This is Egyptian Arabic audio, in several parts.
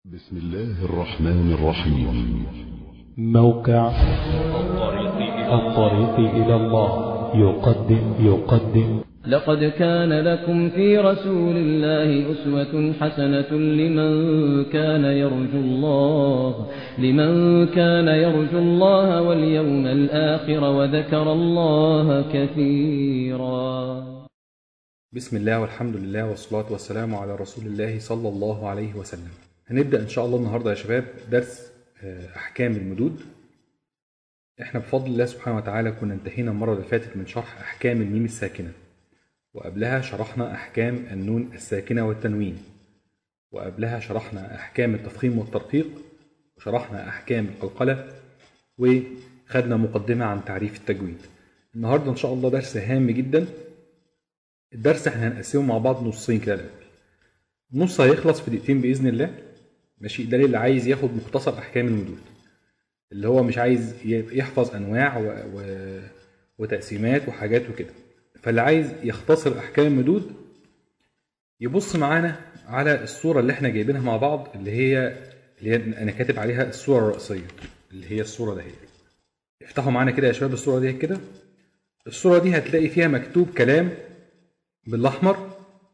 بسم الله الرحمن الرحيم موقع الطريق إلى الله يقدم يقدم لقد كان لكم في رسول الله أسوة حسنة لمن كان يرجو الله لمن كان يرجو الله واليوم الآخر وذكر الله كثيرا بسم الله والحمد لله والصلاة والسلام على رسول الله صلى الله عليه وسلم هنبدأ إن شاء الله النهاردة يا شباب درس آه، أحكام المدود إحنا بفضل الله سبحانه وتعالى كنا انتهينا المرة اللي فاتت من شرح أحكام الميم الساكنة وقبلها شرحنا أحكام النون الساكنة والتنوين وقبلها شرحنا أحكام التفخيم والترقيق وشرحنا أحكام القلقلة وخدنا مقدمة عن تعريف التجويد النهاردة إن شاء الله درس هام جدا الدرس احنا هنقسمه مع بعض نصين كده الأول نص هيخلص في دقيقتين بإذن الله ماشي ده اللي عايز ياخد مختصر أحكام المدود اللي هو مش عايز يحفظ أنواع و... و... وتقسيمات وحاجات وكده فاللي عايز يختصر أحكام المدود يبص معانا على الصورة اللي احنا جايبينها مع بعض اللي هي اللي هي أنا كاتب عليها الصورة الرئيسية اللي هي الصورة دهي افتحوا معانا كده يا شباب الصورة دي كده الصورة دي هتلاقي فيها مكتوب كلام بالأحمر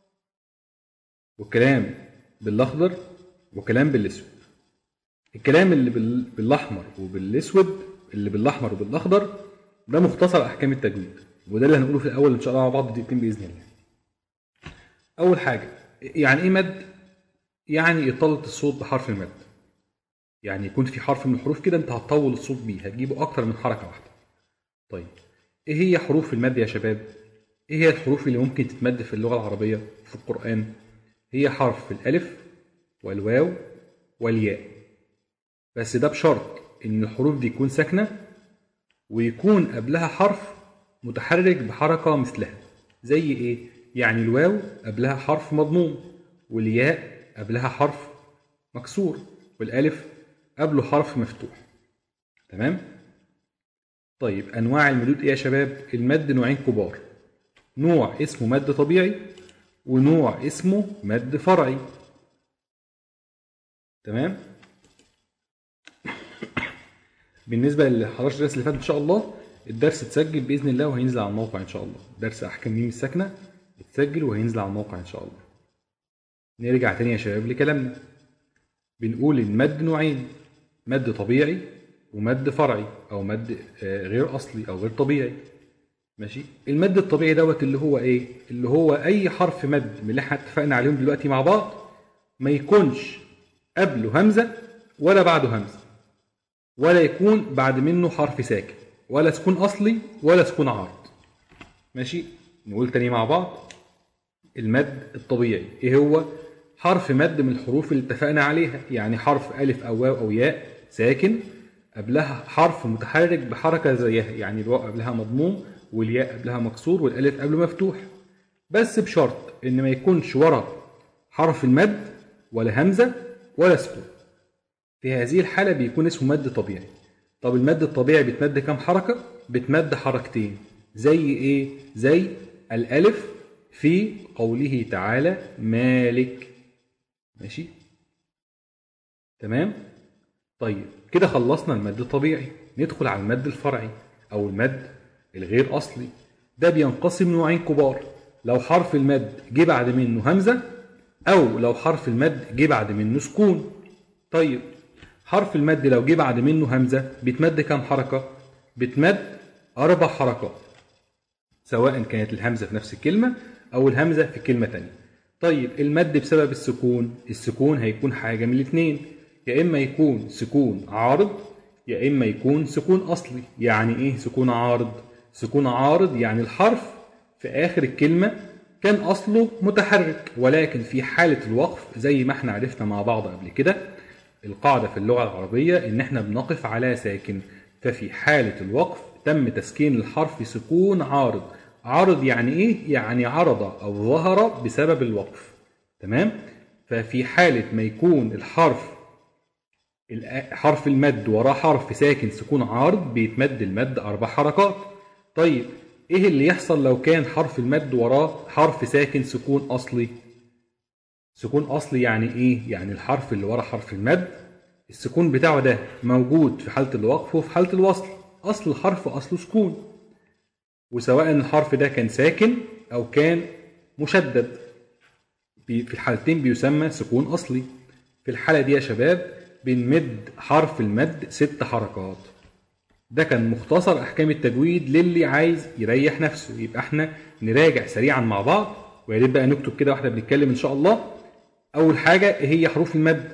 وكلام بالاخضر وكلام بالاسود الكلام اللي بال- بالاحمر وبالاسود اللي بالاحمر وبالاخضر ده مختصر احكام التجويد وده اللي هنقوله في الاول ان شاء الله مع بعض دقيقتين باذن الله اول حاجه يعني ايه مد يعني اطاله الصوت بحرف المد يعني يكون في حرف من الحروف كده انت هتطول الصوت بيه هتجيبه اكتر من حركه واحده طيب ايه هي حروف المد يا شباب ايه هي الحروف اللي ممكن تتمد في اللغه العربيه في القران هي حرف الألف والواو والياء بس ده بشرط إن الحروف دي تكون ساكنة ويكون قبلها حرف متحرك بحركة مثلها زي إيه؟ يعني الواو قبلها حرف مضموم والياء قبلها حرف مكسور والألف قبله حرف مفتوح تمام؟ طيب أنواع المدود إيه يا شباب؟ المد نوعين كبار نوع اسمه مد طبيعي ونوع اسمه مد فرعي تمام بالنسبه اللي حضرتش الدرس اللي فات ان شاء الله الدرس اتسجل باذن الله وهينزل على الموقع ان شاء الله درس احكام ميم الساكنه اتسجل وهينزل على الموقع ان شاء الله نرجع تاني يا شباب لكلامنا بنقول المد نوعين مد طبيعي ومد فرعي او مد آه، غير اصلي او غير طبيعي ماشي المد الطبيعي دوت اللي هو ايه اللي هو اي حرف مد من اللي احنا اتفقنا عليهم دلوقتي مع بعض ما يكونش قبله همزه ولا بعده همزه ولا يكون بعد منه حرف ساكن ولا سكون اصلي ولا سكون عارض ماشي نقول تاني مع بعض المد الطبيعي ايه هو حرف مد من الحروف اللي اتفقنا عليها يعني حرف الف او واو او ياء ساكن قبلها حرف متحرك بحركه زيها يعني الواو قبلها مضموم والياء قبلها مكسور والالف قبله مفتوح بس بشرط ان ما يكونش ورا حرف المد ولا همزه ولا سكون في هذه الحاله بيكون اسمه مد طبيعي طب المد الطبيعي بيتمد كام حركه بتمد حركتين زي ايه زي الالف في قوله تعالى مالك ماشي تمام طيب كده خلصنا المد الطبيعي ندخل على المد الفرعي او المد الغير اصلي ده بينقسم نوعين كبار لو حرف المد جه بعد منه همزه او لو حرف المد جه بعد منه سكون طيب حرف المد لو جه بعد منه همزه بيتمد كام حركه بتمد اربع حركات سواء كانت الهمزه في نفس الكلمه او الهمزه في كلمه تانية طيب المد بسبب السكون السكون هيكون حاجه من الاثنين يا اما يكون سكون عارض يا اما يكون سكون اصلي يعني ايه سكون عارض سكون عارض يعني الحرف في اخر الكلمه كان اصله متحرك ولكن في حاله الوقف زي ما احنا عرفنا مع بعض قبل كده القاعده في اللغه العربيه ان احنا بنقف على ساكن ففي حاله الوقف تم تسكين الحرف سكون عارض عارض يعني ايه يعني عرض او ظهر بسبب الوقف تمام ففي حاله ما يكون الحرف الأ- حرف المد وراه حرف ساكن سكون عارض بيتمد المد اربع حركات طيب ايه اللي يحصل لو كان حرف المد وراه حرف ساكن سكون اصلي سكون اصلي يعني ايه يعني الحرف اللي ورا حرف المد السكون بتاعه ده موجود في حاله الوقف وفي حاله الوصل اصل الحرف اصله سكون وسواء الحرف ده كان ساكن او كان مشدد بي- في الحالتين بيسمى سكون اصلي في الحاله دي يا شباب بنمد حرف المد ست حركات ده كان مختصر احكام التجويد للي عايز يريح نفسه يبقى احنا نراجع سريعا مع بعض ويا ريت بقى نكتب كده واحنا بنتكلم ان شاء الله اول حاجه إيه هي حروف المد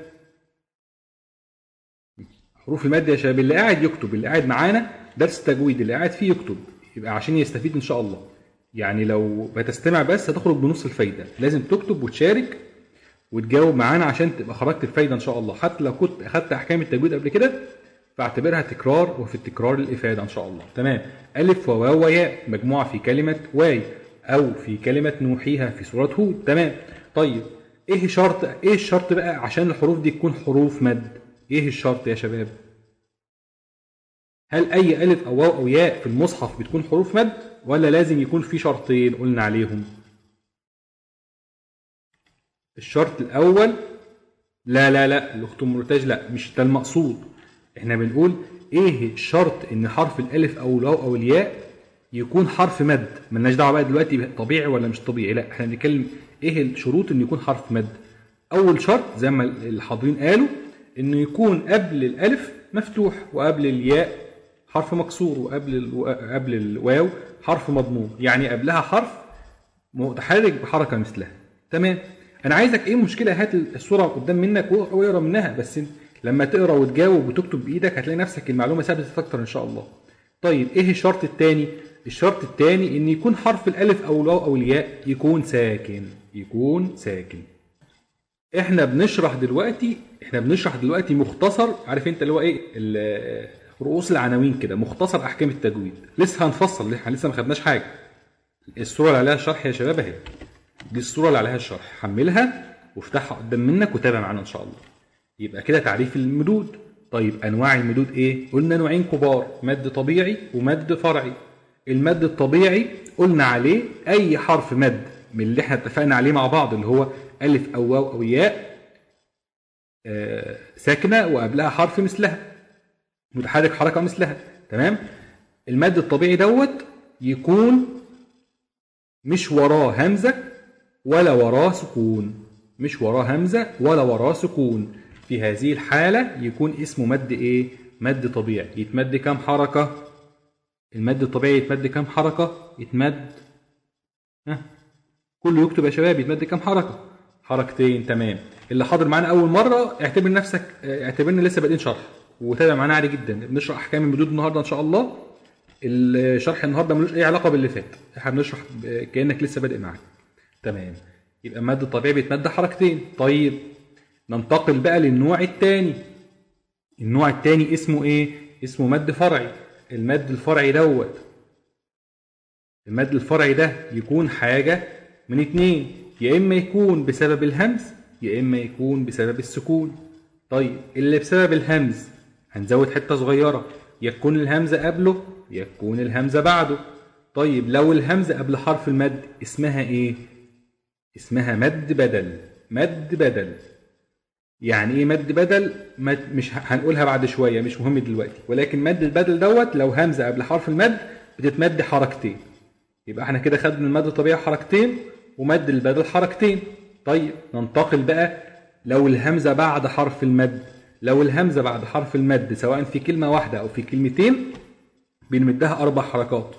حروف المد يا شباب اللي قاعد يكتب اللي قاعد معانا درس تجويد اللي قاعد فيه يكتب يبقى عشان يستفيد ان شاء الله يعني لو بتستمع بس هتخرج بنص الفايده لازم تكتب وتشارك وتجاوب معانا عشان تبقى خرجت الفايده ان شاء الله حتى لو كنت اخدت احكام التجويد قبل كده فاعتبرها تكرار وفي التكرار الافاده ان شاء الله تمام الف وواو وياء مجموعه في كلمه واي او في كلمه نوحيها في سوره هود تمام طيب ايه شرط ايه الشرط بقى عشان الحروف دي تكون حروف مد ايه الشرط يا شباب هل اي الف او واو او ياء في المصحف بتكون حروف مد ولا لازم يكون في شرطين قلنا عليهم الشرط الاول لا لا لا الاخت ام مرتاج لا مش ده المقصود احنا بنقول ايه الشرط ان حرف الالف او الواو او الياء يكون حرف مد ملناش دعوه بقى دلوقتي طبيعي ولا مش طبيعي لا احنا بنتكلم ايه الشروط ان يكون حرف مد اول شرط زي ما الحاضرين قالوا انه يكون قبل الالف مفتوح وقبل الياء حرف مكسور وقبل الو... قبل الواو حرف مضموم يعني قبلها حرف متحرك بحركه مثلها تمام انا عايزك ايه المشكله هات الصوره قدام منك واقرا منها بس انت لما تقرا وتجاوب وتكتب بايدك هتلاقي نفسك المعلومه ثبتت اكتر ان شاء الله طيب ايه الشرط الثاني الشرط الثاني ان يكون حرف الالف او الواو او الياء يكون ساكن يكون ساكن احنا بنشرح دلوقتي احنا بنشرح دلوقتي مختصر عارف انت اللي هو ايه ال- رؤوس العناوين كده مختصر احكام التجويد لسه هنفصل احنا لسه ما خدناش حاجه الصوره اللي عليها الشرح يا شباب اهي دي الصوره اللي عليها الشرح حملها وافتحها قدام منك وتابع معانا ان شاء الله يبقى كده تعريف المدود طيب انواع المدود ايه قلنا نوعين كبار مد طبيعي ومد فرعي المد الطبيعي قلنا عليه اي حرف مد من اللي احنا اتفقنا عليه مع بعض اللي هو الف او واو او ياء آه، ساكنه وقبلها حرف مثلها متحرك حركه مثلها تمام المد الطبيعي دوت يكون مش وراه همزه ولا وراه سكون مش وراه همزه ولا وراه سكون في هذه الحاله يكون اسمه مد ايه مد طبيعي يتمد كام حركه المد الطبيعي يتمد كام حركه يتمد ها كله يكتب يا شباب يتمد كام حركه حركتين تمام اللي حاضر معانا اول مره اعتبر نفسك اه، اعتبرنا لسه بادئين شرح وتابع معانا عادي جدا بنشرح احكام المدود النهارده ان شاء الله الشرح النهارده ملوش اي علاقه باللي فات احنا بنشرح ب- كانك لسه بادئ معانا تمام يبقى المد الطبيعي بيتمد حركتين طيب ننتقل بقى للنوع الثاني النوع الثاني اسمه ايه اسمه مد فرعي المد الفرعي دوت المد الفرعي ده يكون حاجة من اتنين يا إما يكون بسبب الهمز يا إما يكون بسبب السكون طيب اللي بسبب الهمز هنزود حتة صغيرة يكون الهمزة قبله يكون الهمزة بعده طيب لو الهمزة قبل حرف المد اسمها ايه اسمها مد بدل مد بدل يعني ايه مد بدل مد مش ه- هنقولها بعد شويه مش مهم دلوقتي ولكن مد البدل دوت لو همزه قبل حرف المد بتتمد حركتين يبقى احنا كده خدنا المد الطبيعي حركتين ومد البدل حركتين طيب ننتقل بقى لو الهمزه بعد حرف المد لو الهمزه بعد حرف المد سواء في كلمه واحده او في كلمتين بنمدها اربع حركات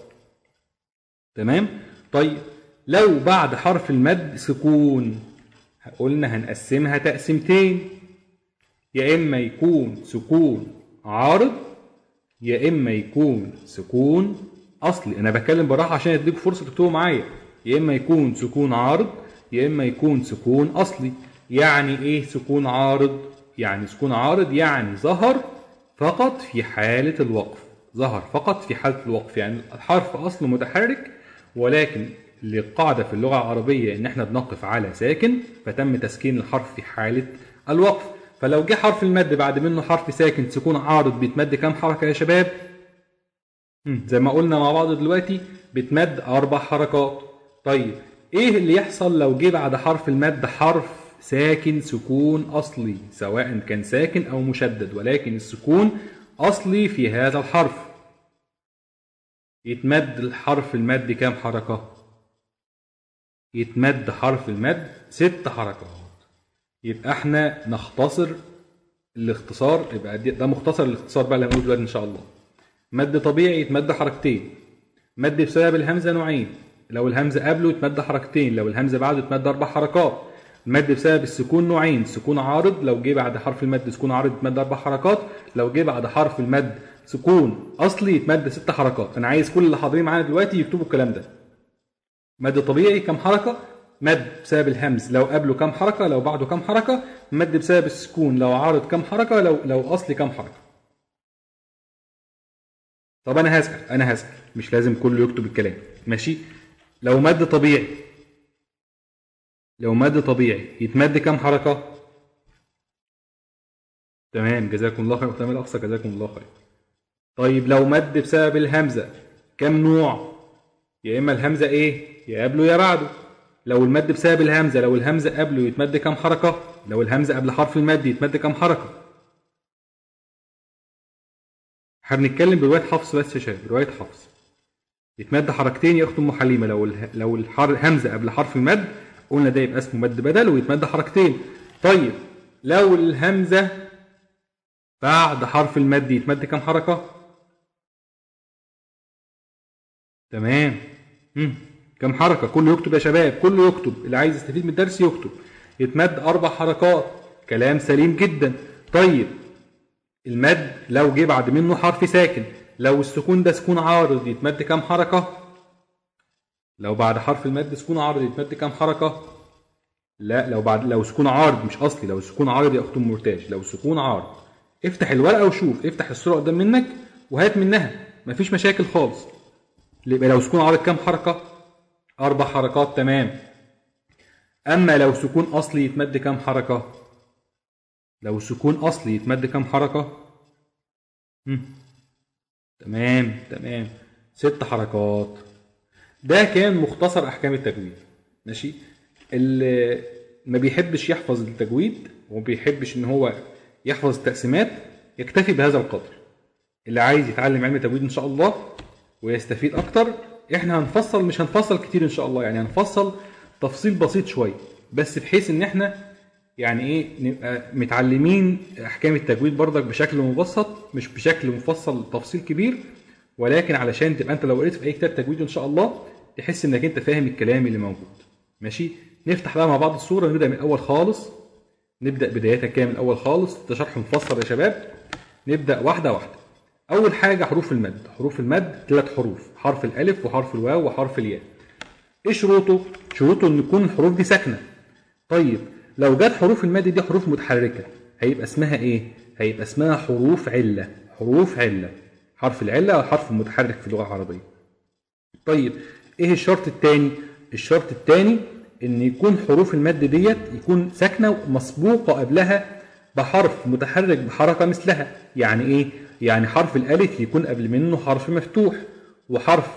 تمام طيب لو بعد حرف المد سكون قلنا هنقسمها تقسيمتين يا اما يكون سكون عارض يا اما يكون سكون اصلي انا بتكلم براحه عشان اديكم فرصه تكتبوا معايا يا اما يكون سكون عارض يا اما يكون سكون اصلي يعني ايه سكون عارض يعني سكون عارض يعني ظهر فقط في حاله الوقف ظهر فقط في حاله الوقف يعني الحرف اصله متحرك ولكن للقاعده في اللغه العربيه ان احنا بنقف على ساكن فتم تسكين الحرف في حاله الوقف فلو جه حرف المد بعد منه حرف ساكن سكون عارض بيتمد كام حركه يا شباب مم، زي ما قلنا مع بعض دلوقتي بتمد اربع حركات طيب ايه اللي يحصل لو جه بعد حرف المد حرف ساكن سكون اصلي سواء كان ساكن او مشدد ولكن السكون اصلي في هذا الحرف يتمد الحرف المد كام حركه يتمد حرف المد ست حركات يبقى احنا نختصر الاختصار يبقى دي- ده مختصر الاختصار بقى اللي هنقوله دلوقتي ان شاء الله مد طبيعي يتمد حركتين مد بسبب الهمزه نوعين لو الهمزه قبله يتمد حركتين لو الهمزه بعده يتمد اربع حركات مد بسبب السكون نوعين سكون عارض لو جه بعد حرف المد سكون عارض يتمد اربع حركات لو جه بعد حرف المد سكون اصلي يتمد ست حركات انا عايز كل اللي حاضرين معانا دلوقتي يكتبوا الكلام ده مد طبيعي كم حركة مد بسبب الهمز لو قبله كم حركة لو بعده كم حركة مد بسبب السكون لو عارض كم حركة لو لو أصلي كم حركة طب أنا هسأل أنا هسأل مش لازم كله يكتب الكلام ماشي لو مد طبيعي لو مد طبيعي يتمد كم حركة تمام جزاكم الله خير محتمل أقصى جزاكم الله خير طيب لو مد بسبب الهمزة كم نوع يا اما الهمزه ايه يا قبله يا بعده لو المد بسبب الهمزه لو الهمزه قبله يتمد كام حركه لو الهمزه قبل حرف المد يتمد كام حركه احنا بنتكلم بروايه حفص بس يا شباب روايه حفص يتمد حركتين يا اخت ام حليمه لو اله... لو الحر... الهمزه قبل حرف المد قلنا ده يبقى اسمه مد بدل ويتمد حركتين طيب لو الهمزه بعد حرف المد يتمد كام حركه تمام مم. كم حركة كله يكتب يا شباب كله يكتب اللي عايز يستفيد من الدرس يكتب يتمد أربع حركات كلام سليم جدا طيب المد لو جه بعد منه حرف ساكن لو السكون ده سكون عارض يتمد كام حركة لو بعد حرف المد سكون عارض يتمد كام حركة لا لو بعد لو سكون عارض مش اصلي لو سكون عارض يا اخت ام مرتاج لو سكون عارض افتح الورقه وشوف افتح الصوره قدام منك وهات منها مفيش مشاكل خالص يبقى لو سكون عارض كام حركة؟ أربع حركات تمام. أما لو سكون أصلي يتمد كام حركة؟ لو سكون أصلي يتمد كام حركة؟ مم. تمام تمام ست حركات. ده كان مختصر أحكام التجويد. ماشي؟ اللي ما بيحبش يحفظ التجويد وما بيحبش إن هو يحفظ التقسيمات يكتفي بهذا القدر. اللي عايز يتعلم علم التجويد إن شاء الله ويستفيد اكتر احنا هنفصل مش هنفصل كتير ان شاء الله يعني هنفصل تفصيل بسيط شويه بس بحيث ان احنا يعني ايه نبقى متعلمين احكام التجويد برضك بشكل مبسط مش بشكل مفصل تفصيل كبير ولكن علشان تبقى انت لو قريت في اي كتاب تجويد ان شاء الله تحس انك انت فاهم الكلام اللي موجود ماشي نفتح بقى مع بعض الصوره نبدا من الاول خالص نبدا بدايتها كده من الاول خالص ده شرح مفصل يا شباب نبدا واحده واحده أول حاجة حروف المد، حروف المد ثلاث حروف، حرف الألف وحرف الواو وحرف الياء. إيه شروطه؟ شروطه إن تكون الحروف دي ساكنة. طيب لو جت حروف المد دي حروف متحركة، هيبقى اسمها إيه؟ هيبقى اسمها حروف علة، حروف علة. حرف العلة هو حرف متحرك في اللغة العربية. طيب إيه الشرط الثاني؟ الشرط الثاني إن يكون حروف المد ديت يكون ساكنة مسبوقة قبلها بحرف متحرك بحركة مثلها، يعني إيه؟ يعني حرف الألف يكون قبل منه حرف مفتوح وحرف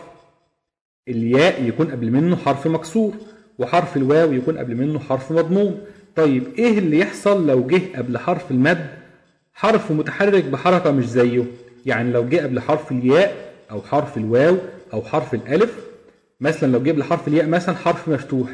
الياء يكون قبل منه حرف مكسور وحرف الواو يكون قبل منه حرف مضموم طيب ايه اللي يحصل لو جه قبل حرف المد حرف متحرك بحركة مش زيه يعني لو جه قبل حرف الياء او حرف الواو او حرف الالف مثلا لو جه قبل حرف الياء مثلا حرف مفتوح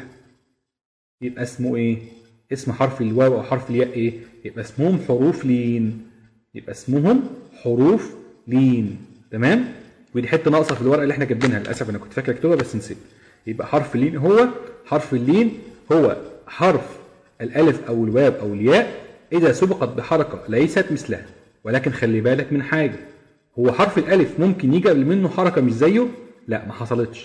يبقى اسمه ايه اسم حرف الواو او حرف الياء ايه يبقى اسمهم حروف لين يبقى اسمهم حروف لين تمام ودي حته ناقصه في الورقه اللي احنا كاتبينها للاسف انا كنت فاكر اكتبها بس نسيت يبقى حرف اللين هو حرف اللين هو حرف الالف او الواو او الياء اذا سبقت بحركه ليست مثلها ولكن خلي بالك من حاجه هو حرف الالف ممكن يجي قبل منه حركه مش زيه لا ما حصلتش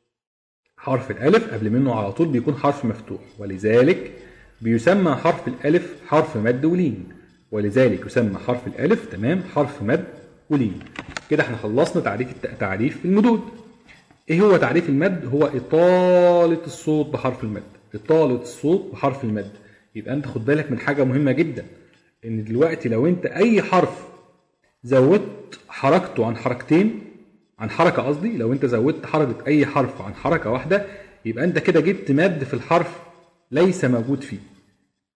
حرف الالف قبل منه على طول بيكون حرف مفتوح ولذلك بيسمى حرف الالف حرف مد ولين ولذلك يسمى حرف الالف تمام حرف مد ولين كده احنا خلصنا تعريف الت- تعريف المدود ايه هو تعريف المد هو اطاله الصوت بحرف المد اطاله الصوت بحرف المد يبقى انت خد بالك من حاجه مهمه جدا ان دلوقتي لو انت اي حرف زودت حركته عن حركتين عن حركه قصدي لو انت زودت حركه اي حرف عن حركه واحده يبقى انت كده جبت مد في الحرف ليس موجود فيه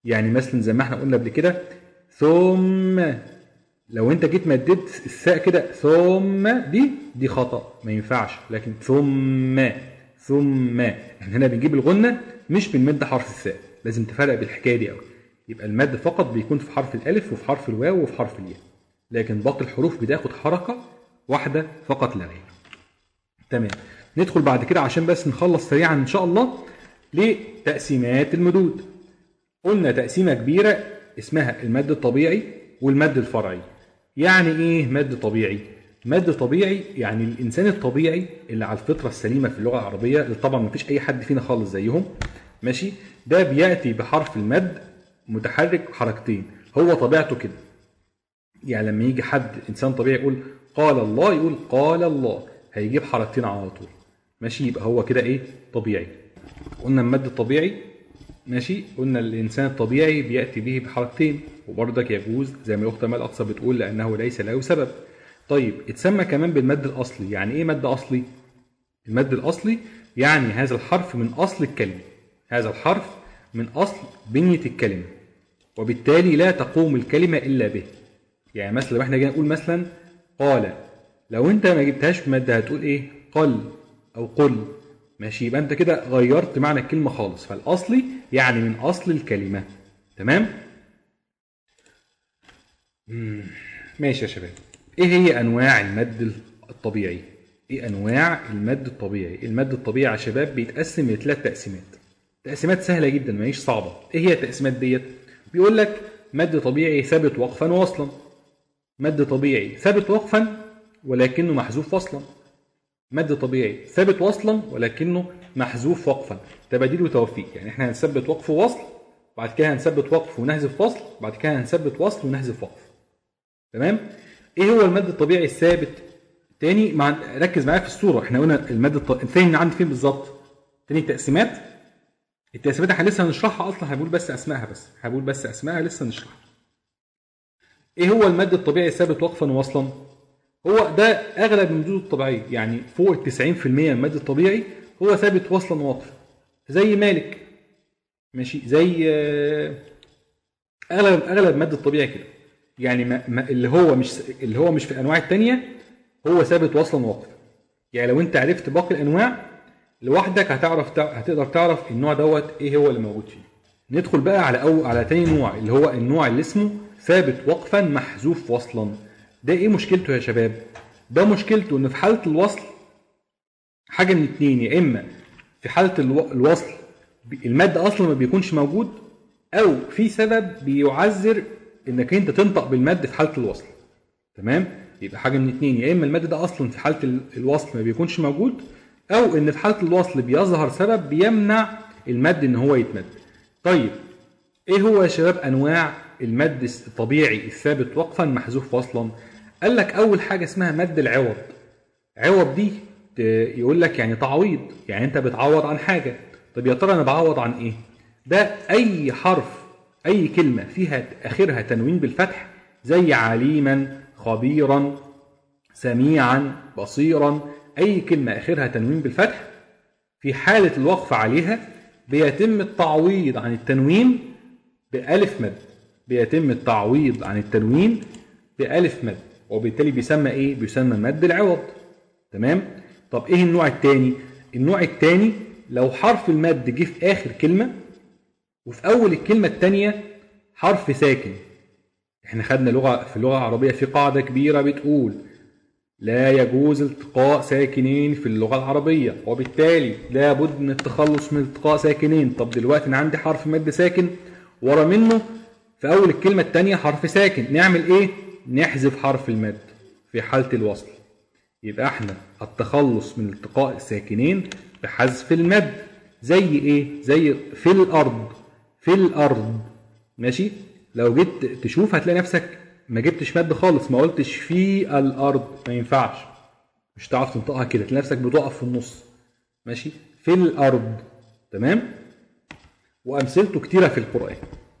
يعني مثلا زي ما احنا قلنا قبل كده ثم لو انت جيت مديت الثاء كده ثم دي دي خطا ما ينفعش لكن ثم ثم احنا هنا بنجيب الغنه مش بنمد حرف الثاء لازم تفرق بالحكايه دي قوي يبقى المد فقط بيكون في حرف الالف وفي حرف الواو وفي حرف الياء لكن باقي الحروف بتاخد حركه واحده فقط لا غير تمام ندخل بعد كده عشان بس نخلص سريعا ان شاء الله لتقسيمات المدود قلنا تقسيمه كبيره اسمها المد الطبيعي والمد الفرعي يعني ايه مد طبيعي مد طبيعي يعني الانسان الطبيعي اللي على الفطره السليمه في اللغه العربيه اللي طبعا ما فيش اي حد فينا خالص زيهم ماشي ده بياتي بحرف المد متحرك حركتين هو طبيعته كده يعني لما يجي حد انسان طبيعي يقول قال الله يقول قال الله هيجيب حركتين على طول ماشي يبقى هو كده ايه طبيعي قلنا المد الطبيعي ماشي قلنا الانسان الطبيعي بياتي به بحركتين وبرضك يجوز زي ما الاخت امال اقصى بتقول لانه ليس له سبب طيب اتسمى كمان بالمد الاصلي يعني ايه مد اصلي المد الاصلي يعني هذا الحرف من اصل الكلمه هذا الحرف من اصل بنيه الكلمه وبالتالي لا تقوم الكلمه الا به يعني مثلا لو احنا جينا نقول مثلا قال لو انت ما جبتهاش بمد هتقول ايه قل او قل ماشي يبقى انت كده غيرت معنى الكلمه خالص فالاصلي يعني من اصل الكلمه تمام مم. ماشي يا شباب ايه هي انواع المد الطبيعي ايه انواع المد الطبيعي المد الطبيعي يا شباب بيتقسم لثلاث تقسيمات تقسيمات سهله جدا ما هيش صعبه ايه هي التقسيمات ديت بيقول لك مد طبيعي ثابت وقفا ووصلا مد طبيعي ثابت وقفا ولكنه محذوف وصلا مد طبيعي ثابت وصلا ولكنه محذوف وقفا تباديل وتوفيق يعني احنا هنثبت وقف ووصل بعد كده هنثبت وقف ونحذف وصل بعد كده هنثبت وصل ونحذف وقف تمام ايه هو المد الطبيعي الثابت تاني مع ركز معايا في الصوره احنا قلنا المد الط... الثاني عندي فين بالظبط تاني التقسيمات التقسيمات احنا لسه هنشرحها اصلا هنقول بس اسمائها بس هنقول بس اسمائها لسه نشرحها ايه هو المد الطبيعي الثابت وقفا ووصلا هو ده اغلب المدود الطبيعيه يعني فوق ال 90% من المد الطبيعي هو ثابت وصلا ووقفا زي مالك ماشي زي آه، اغلب اغلب المد الطبيعي كده يعني ما ما اللي هو مش اللي هو مش في الانواع الثانيه هو ثابت وصلا ووقفا يعني لو انت عرفت باقي الانواع لوحدك هتعرف تع- هتقدر تعرف النوع دوت ايه هو اللي موجود فيه ندخل بقى على أو على تاني نوع اللي هو النوع اللي اسمه ثابت وقفا محذوف وصلا ده ايه مشكلته يا شباب ده مشكلته ان في حاله الوصل حاجه من اتنين يا اما في حاله الو- الوصل ب- المد اصلا ما بيكونش موجود او في سبب بيعذر انك انت تنطق بالمد في حاله الوصل تمام يبقى حاجه من اتنين يا اما المد ده اصلا في حاله ال- الوصل ما بيكونش موجود او ان في حاله الوصل بيظهر سبب بيمنع المد ان هو يتمد طيب ايه هو يا شباب انواع المد الطبيعي الثابت وقفا محذوف وصلا قال لك اول حاجه اسمها مد العوض عوض دي ت- يقول لك يعني تعويض يعني انت بتعوض عن حاجه طب يا ترى انا بعوض عن ايه ده اي حرف اي كلمه فيها اخرها تنوين بالفتح زي عليما خبيرا سميعا بصيرا اي كلمه اخرها تنوين بالفتح في حاله الوقف عليها بيتم التعويض عن التنوين بألف مد بيتم التعويض عن التنوين بألف مد وبالتالي بيسمى ايه بيسمى مد العوض تمام طب ايه النوع الثاني النوع الثاني لو حرف المد جه في اخر كلمه وفي اول الكلمه الثانيه حرف ساكن احنا خدنا لغه في اللغه العربيه في قاعده كبيره بتقول لا يجوز التقاء ساكنين في اللغة العربية وبالتالي لابد من التخلص من التقاء ساكنين طب دلوقتي انا عندي حرف مد ساكن ورا منه في اول الكلمة التانية حرف ساكن نعمل ايه نحذف حرف المد في حالة الوصل يبقى احنا التخلص من التقاء الساكنين بحذف المد زي ايه زي في الارض في الارض ماشي لو جيت تشوف هتلاقي نفسك ما جبتش مد خالص ما قلتش في الارض ما ينفعش مش هتعرف تنطقها كده تلاقي نفسك بتقف في النص ماشي في الارض تمام وامثلته كتيره في القران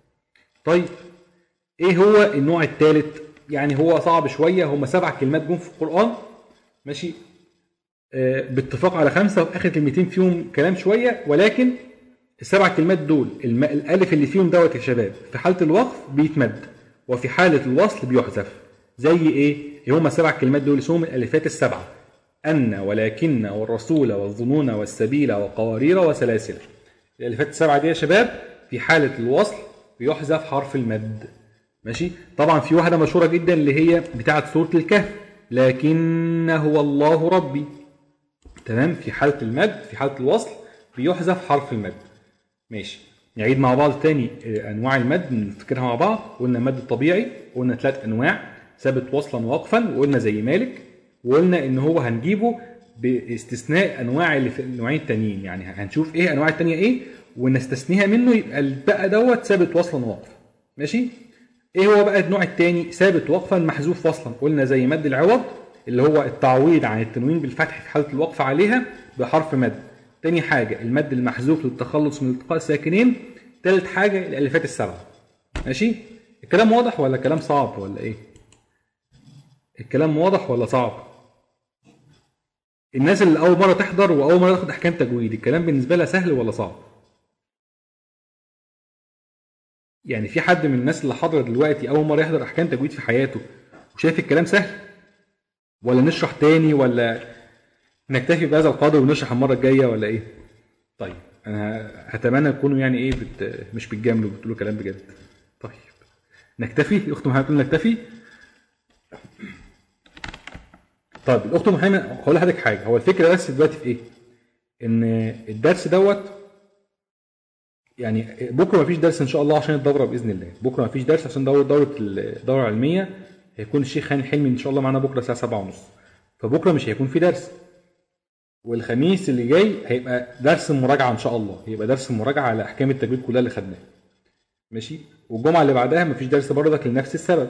طيب ايه هو النوع الثالث يعني هو صعب شويه هم سبع كلمات جم في القران ماشي آه، باتفاق على خمسه واخر كلمتين فيهم كلام شويه ولكن السبع كلمات دول الم... الالف اللي فيهم دوت يا شباب في حاله الوقف بيتمد وفي حاله الوصل بيحذف زي ايه هما السبع كلمات دول اسمهم الالفات السبعه ان ولكن والرسول والظنون والسبيل وقوارير وسلاسل الالفات السبعه دي يا شباب في حاله الوصل بيحذف حرف المد ماشي طبعا في واحده مشهوره جدا اللي هي بتاعه سوره الكهف لكن هو الله ربي تمام في حاله المد في حاله الوصل بيحذف حرف المد ماشي نعيد مع بعض تاني آه، انواع المد نفتكرها مع بعض قلنا المد الطبيعي قلنا ثلاث انواع ثابت وصلا ووقفا وقلنا زي مالك وقلنا ان هو هنجيبه باستثناء انواع اللي في النوعين التانيين يعني هنشوف ايه انواع التانية ايه ونستثنيها منه يبقى الباقي دوت ثابت وصلا ووقفا ماشي ايه هو بقى النوع الثاني ثابت وقفا محذوف وصلا قلنا زي مد العوض اللي هو التعويض عن التنوين بالفتح في حاله الوقف عليها بحرف مد تاني حاجه المد المحذوف للتخلص من التقاء الساكنين تالت حاجه الالفات السبعه ماشي الكلام واضح ولا كلام صعب ولا ايه الكلام واضح ولا صعب الناس اللي اول مره تحضر واول مره تاخد احكام تجويد الكلام بالنسبه لها سهل ولا صعب يعني في حد من الناس اللي حاضره دلوقتي اول مره يحضر احكام تجويد في حياته وشايف الكلام سهل ولا نشرح تاني ولا نكتفي بهذا القدر ونشرح المره الجايه ولا ايه طيب انا هتمنى تكونوا يعني ايه بت... مش بتجاملوا بتقولوا كلام بجد طيب نكتفي الاخت محمد تقول نكتفي طيب الاخت محمد هقول لحضرتك حاجه هو الفكره بس دلوقتي في ايه ان الدرس دوت يعني بكره مفيش درس ان شاء الله عشان الدوره باذن الله بكره مفيش درس عشان دوره دوره الدوره العلميه هيكون الشيخ هاني حلمي ان شاء الله معانا بكره الساعه 7 ونص فبكره مش هيكون في درس والخميس اللي جاي هيبقى درس مراجعه ان شاء الله هيبقى درس مراجعه على احكام التجويد كلها اللي خدناها ماشي والجمعه اللي بعدها مفيش درس برضك لنفس السبب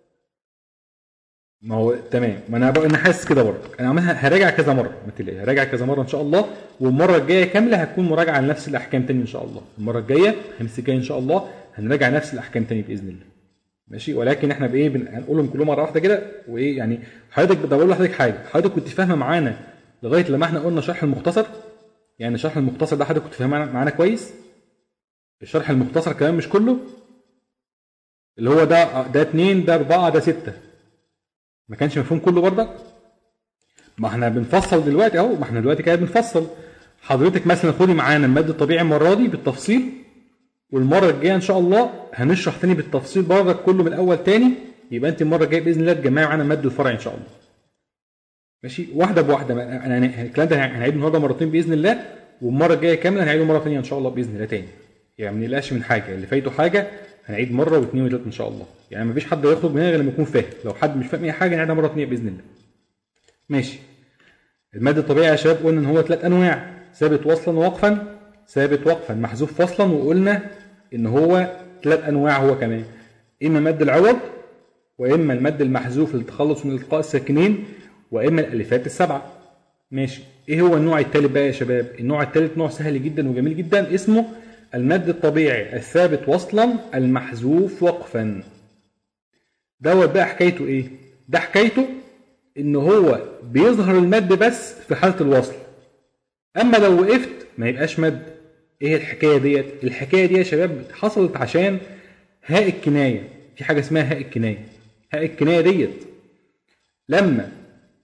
ما هو تمام ما انا بقى انا حاسس كده برضه انا عملها هراجع كذا مره ما تقلقش هراجع كذا مره ان شاء الله والمره الجايه كامله هتكون مراجعه لنفس الاحكام تاني ان شاء الله المره الجايه الخميس الجاي ان شاء الله هنراجع نفس الاحكام تاني باذن الله ماشي ولكن احنا بايه بن... هنقولهم كلهم مره واحده كده وايه يعني حضرتك ده بقول لحضرتك حاجه حضرتك كنت فاهمه معانا لغايه لما احنا قلنا شرح المختصر يعني شرح المختصر ده حضرتك كنت فاهمه معانا معانا كويس الشرح المختصر كمان مش كله اللي هو ده ده اتنين ده اربعه ده سته ما كانش مفهوم كله برضك ما احنا بنفصل دلوقتي اهو ما احنا دلوقتي كده بنفصل حضرتك مثلا خدي معانا المد الطبيعي المره دي بالتفصيل والمره الجايه ان شاء الله هنشرح تاني بالتفصيل برضك كله من الاول تاني يبقى انت المره الجايه باذن الله تجمعي معانا المد الفرعي ان شاء الله ماشي واحده بواحده ما- انا أنا- الكلام ده هنعيده النهارده مرتين باذن الله والمره الجايه كامله هنعيده مره ثانيه ان شاء الله باذن الله تاني يعني ما نقلقش من حاجه اللي فايته حاجه هنعيد مره واثنين وثلاثه ان شاء الله يعني ما فيش حد يخرج منها غير لما يكون فاهم لو حد مش فاهم اي حاجه نعيدها مره ثانيه باذن الله ماشي المد الطبيعي يا شباب قلنا ان هو ثلاث انواع ثابت وصلا ووقفا ثابت وقفا محذوف فصلا وقلنا ان هو ثلاث انواع هو كمان اما مد العوض واما المد المحذوف للتخلص من التقاء الساكنين واما الالفات السبعه ماشي ايه هو النوع الثالث بقى يا شباب النوع الثالث نوع سهل جدا وجميل جدا اسمه المد الطبيعي الثابت وصلا المحذوف وقفا دوت بقى حكايته ايه ده حكايته ان هو بيظهر المد بس في حاله الوصل اما لو وقفت ما يبقاش مد ايه الحكايه ديت الحكايه دي يا شباب حصلت عشان هاء الكنايه في حاجه اسمها هاء الكنايه هاء الكنايه ديت لما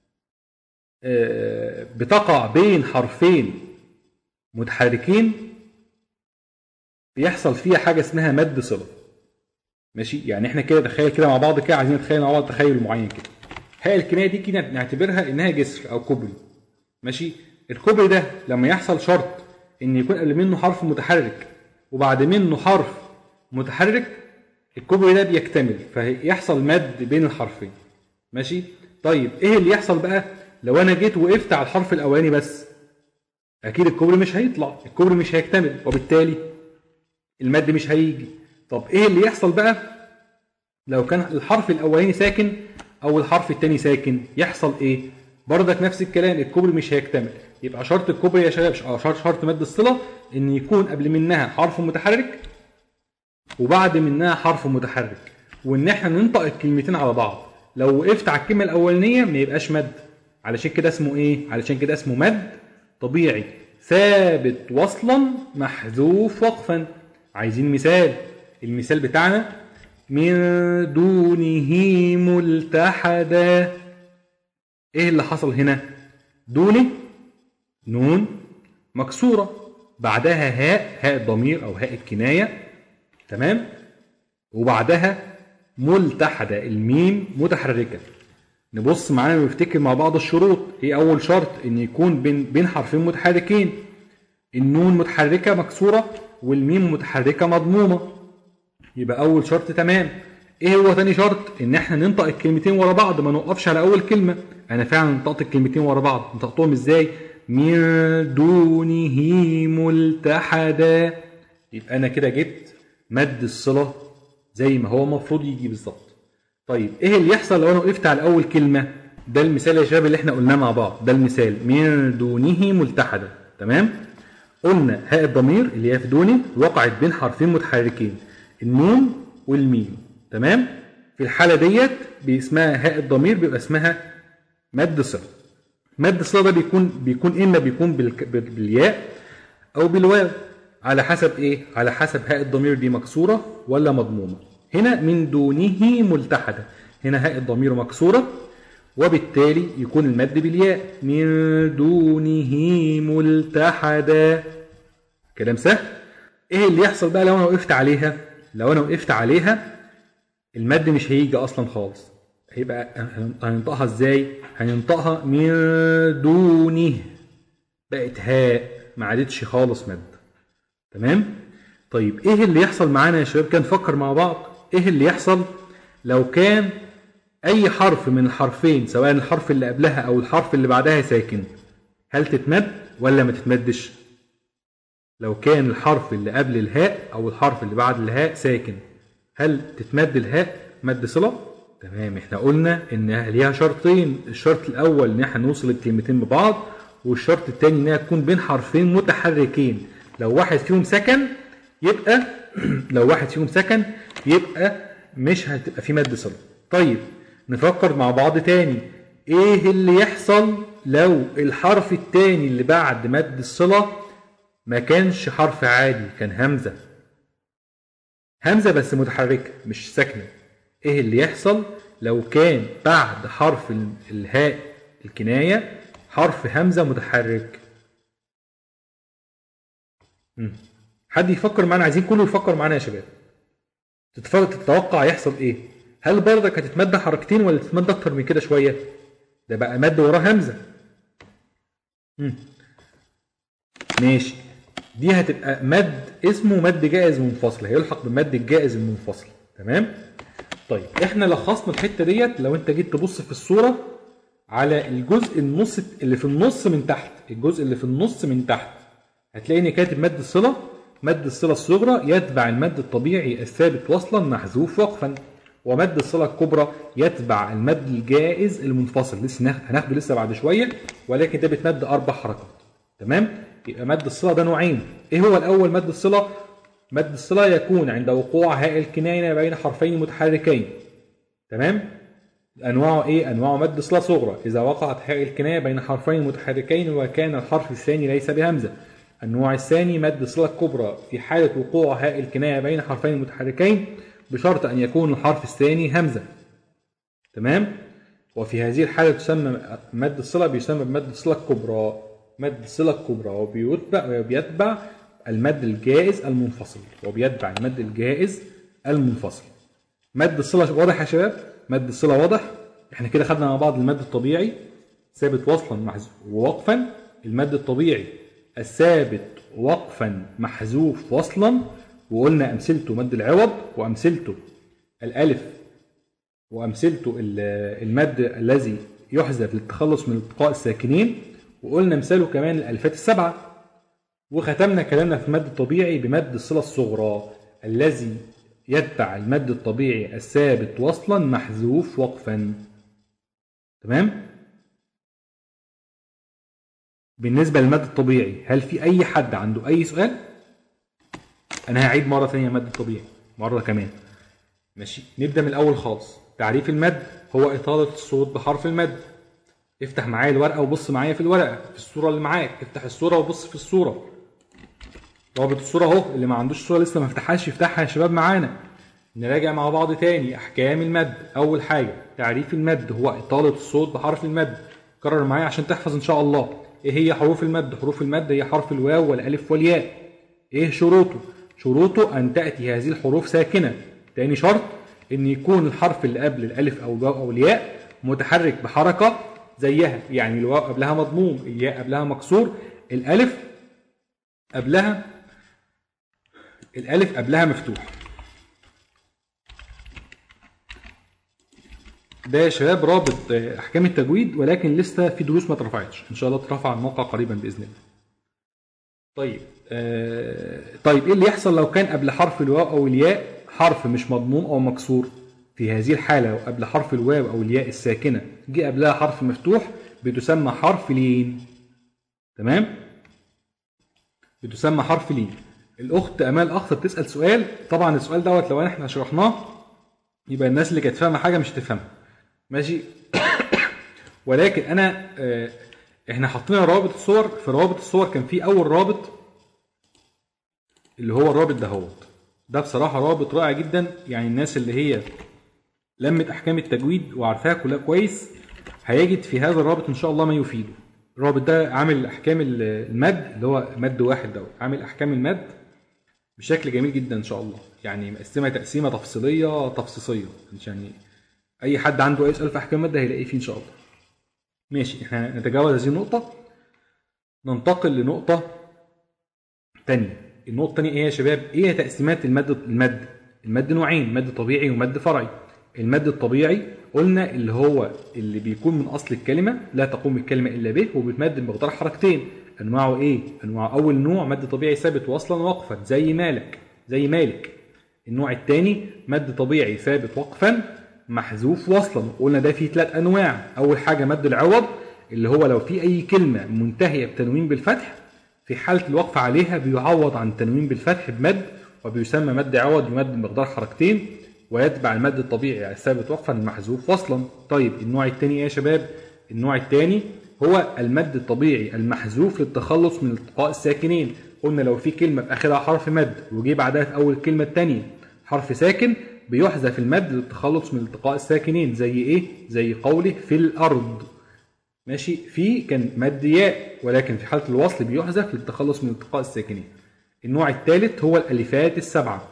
آه، بتقع بين حرفين متحركين بيحصل فيها حاجه اسمها مد صله ماشي يعني احنا كده تخيل كده مع بعض كده عايزين نتخيل مع بعض تخيل معين كده هاء الكنايه دي كده نعتبرها انها جسر او كوبري ماشي الكوبري ده لما يحصل شرط ان يكون قبل منه حرف متحرك وبعد منه حرف متحرك الكوبري ده بيكتمل فيحصل مد بين الحرفين ماشي طيب ايه اللي يحصل بقى لو انا جيت وقفت على الحرف الاولاني بس اكيد الكوبري مش هيطلع الكوبري مش هيكتمل وبالتالي المد مش هيجي طب ايه اللي يحصل بقى لو كان الحرف الاولاني ساكن او الحرف الثاني ساكن يحصل ايه برضك نفس الكلام الكوبري مش هيكتمل يبقى شرط الكوبري يا شباب ش- شرط شرط مد الصله ان يكون قبل منها حرف متحرك وبعد منها حرف متحرك وان احنا ننطق الكلمتين على بعض لو وقفت على الكلمه الاولانيه ما يبقاش مد علشان كده اسمه ايه علشان كده اسمه مد طبيعي ثابت وصلا محذوف وقفا عايزين مثال المثال بتاعنا من دونه ملتحدا ايه اللي حصل هنا دونه نون مكسورة بعدها هاء هاء الضمير أو هاء الكناية تمام وبعدها ملتحدة الميم متحركة نبص معانا ونفتكر مع بعض الشروط ايه أول شرط إن يكون بين بين حرفين متحركين النون متحركة مكسورة والميم متحركة مضمومة يبقى أول شرط تمام ايه هو تاني شرط ان احنا ننطق الكلمتين ورا بعض ما نوقفش على اول كلمه انا فعلا نطقت الكلمتين ورا بعض نطقتهم ازاي من دونه ملتحدا يبقى انا كده جبت مد الصله زي ما هو المفروض يجي بالظبط طيب ايه اللي يحصل لو انا وقفت على اول كلمه ده المثال يا شباب اللي احنا قلناه مع بعض ده المثال من دونه ملتحدا تمام قلنا هاء الضمير اللي هي في دونه وقعت بين حرفين متحركين النون والميم تمام في الحاله ديت اسمها هاء الضمير بيبقى اسمها مد صله مد الصله ده بيكون بيكون اما بيكون بالك- بال- بالياء او بالواو على حسب ايه على حسب هاء الضمير دي مكسوره ولا مضمومه هنا من دونه ملتحده هنا هاء الضمير مكسوره وبالتالي يكون المد بالياء من دونه ملتحدا كلام سهل ايه اللي يحصل بقى لو انا وقفت عليها لو انا وقفت عليها المد مش هيجي اصلا خالص هيبقى هننطقها ازاي هننطقها من دونه بقت هاء ما عادتش خالص مد تمام طيب ايه اللي يحصل معانا يا شباب كان نفكر مع بعض ايه اللي يحصل لو كان اي حرف من الحرفين سواء الحرف اللي قبلها او الحرف اللي بعدها ساكن هل تتمد ولا ما تتمدش لو كان الحرف اللي قبل الهاء او الحرف اللي بعد الهاء ساكن هل تتمد الهاء مد صله تمام احنا قلنا ان ليها شرطين الشرط الاول ان احنا نوصل الكلمتين ببعض والشرط الثاني انها تكون بين حرفين متحركين لو واحد فيهم سكن يبقى لو واحد فيهم سكن يبقى مش هتبقى في مد صله طيب نفكر مع بعض تاني ايه اللي يحصل لو الحرف التاني اللي بعد مد الصله ما كانش حرف عادي كان همزه همزه بس متحركه مش ساكنه ايه اللي يحصل لو كان بعد حرف ال- الهاء الكنايه حرف همزه متحرك مم. حد يفكر معانا عايزين كله يفكر معانا يا شباب تتف- تتوقع يحصل ايه هل برضك هتتمد حركتين ولا تتمد اكتر من كده شويه ده بقى مد وراه همزه مم. ماشي دي هتبقى مد اسمه مد جائز منفصل هيلحق بالمد الجائز المنفصل تمام طيب احنا لخصنا الحته ديت لو انت جيت تبص في الصوره على الجزء النص اللي في النص من تحت الجزء اللي في النص من تحت هتلاقي اني كاتب مد الصله مد الصله الصغرى يتبع المد الطبيعي الثابت وصلا محذوف وقفا ومد الصله الكبرى يتبع المد الجائز المنفصل لسه ناخد- هناخده لسه بعد شويه ولكن ده بيتمد اربع حركات تمام يبقى مد الصله ده نوعين ايه هو الاول مد الصله مد الصله يكون عند وقوع هاء الكنايه بين حرفين متحركين تمام انواعه ايه انواع مد صله صغرى اذا وقعت هاء الكنايه بين حرفين متحركين وكان الحرف الثاني ليس بهمزه النوع الثاني مد الصله الكبرى في حاله وقوع هاء الكنايه بين حرفين متحركين بشرط ان يكون الحرف الثاني همزه تمام وفي هذه الحاله تسمى مد الصله بيسمى بمد الصله الكبرى مد الصله الكبرى وبيتبع وبيتبع المد الجائز المنفصل وبيتبع المد الجائز المنفصل مد الصله واضح يا شباب مد الصله واضح احنا كده خدنا مع بعض المد الطبيعي ثابت وصلا محذوف ووقفا المد الطبيعي الثابت وقفا محذوف وصلا وقلنا امثلته مد العوض وامثلته الالف وامثلته ال- المد الذي يحذف للتخلص من التقاء الساكنين وقلنا مثاله كمان الالفات السبعه وختمنا كلامنا في المد الطبيعي بمد الصله الصغرى الذي يتبع المد الطبيعي الثابت وصلا محذوف وقفا تمام بالنسبه للمد الطبيعي هل في اي حد عنده اي سؤال انا هعيد مره ثانيه المد الطبيعي مره كمان ماشي نبدا من الاول خالص تعريف المد هو اطاله الصوت بحرف المد افتح معايا الورقه وبص معايا في الورقه في الصوره اللي معاك افتح الصوره وبص في الصوره رابط الصوره اهو اللي ما عندوش صوره لسه ما فتحهاش يفتحها يا شباب معانا نراجع مع بعض تاني احكام المد اول حاجه تعريف المد هو اطاله الصوت بحرف المد كرر معايا عشان تحفظ ان شاء الله ايه هي حروف المد حروف المد هي حرف الواو والالف والياء ايه شروطه شروطه ان تاتي هذه الحروف ساكنه تاني شرط ان يكون الحرف اللي قبل الالف او الواو او الياء متحرك بحركه زيها يعني الواو قبلها مضموم الياء قبلها مكسور الالف قبلها الالف قبلها مفتوح ده يا شباب رابط آه، احكام التجويد ولكن لسه في دروس ما اترفعتش ان شاء الله ترفع على الموقع قريبا باذن الله طيب آه طيب ايه اللي يحصل لو كان قبل حرف الواو او الياء حرف مش مضموم او مكسور في هذه الحاله لو قبل حرف الواو او الياء الساكنه جه قبلها حرف مفتوح بتسمى حرف لين تمام بتسمى حرف لين الاخت امال اخت بتسال سؤال طبعا السؤال دوت لو احنا شرحناه يبقى الناس اللي كانت فاهمه حاجه مش هتفهمها ماشي ولكن انا آه، احنا حاطين روابط الصور في روابط الصور كان في اول رابط اللي هو الرابط دهوت ده بصراحه رابط رائع جدا يعني الناس اللي هي لمت احكام التجويد وعارفاها كلها كويس هيجد في هذا الرابط ان شاء الله ما يفيده الرابط ده عامل احكام المد اللي هو مد واحد دوت عامل احكام المد بشكل جميل جدا ان شاء الله يعني مقسمه تقسيمه تفصيليه تفصيصيه يعني اي حد عنده اي سؤال في احكام الماده هيلاقيه فيه ان شاء الله ماشي احنا نتجاوز هذه النقطه ننتقل لنقطه تانية النقطه التانية ايه يا شباب ايه هي تقسيمات المد المد المد نوعين مد طبيعي ومد فرعي المد الطبيعي قلنا اللي هو اللي بيكون من اصل الكلمه لا تقوم الكلمه الا به وبيتمد بمقدار حركتين انواعه ايه انواع اول نوع مد طبيعي ثابت وصلا وقفا زي مالك زي مالك النوع الثاني مد طبيعي ثابت وقفا محذوف وصلا قلنا ده فيه ثلاث انواع اول حاجه مد العوض اللي هو لو في اي كلمه منتهيه بتنوين بالفتح في حاله الوقف عليها بيعوض عن التنوين بالفتح بمد وبيسمى مد عوض يمد بمقدار حركتين ويتبع المد الطبيعي الثابت وقفا المحذوف وصلا طيب النوع الثاني ايه يا شباب النوع الثاني هو المد الطبيعي المحذوف للتخلص من التقاء الساكنين قلنا لو في كلمه في اخرها حرف مد وجي بعدها في اول الكلمه الثانيه حرف ساكن بيحذف المد للتخلص من التقاء الساكنين زي ايه زي قوله في الارض ماشي في كان مد ياء ولكن في حاله الوصل بيحذف للتخلص من التقاء الساكنين النوع الثالث هو الالفات السبعه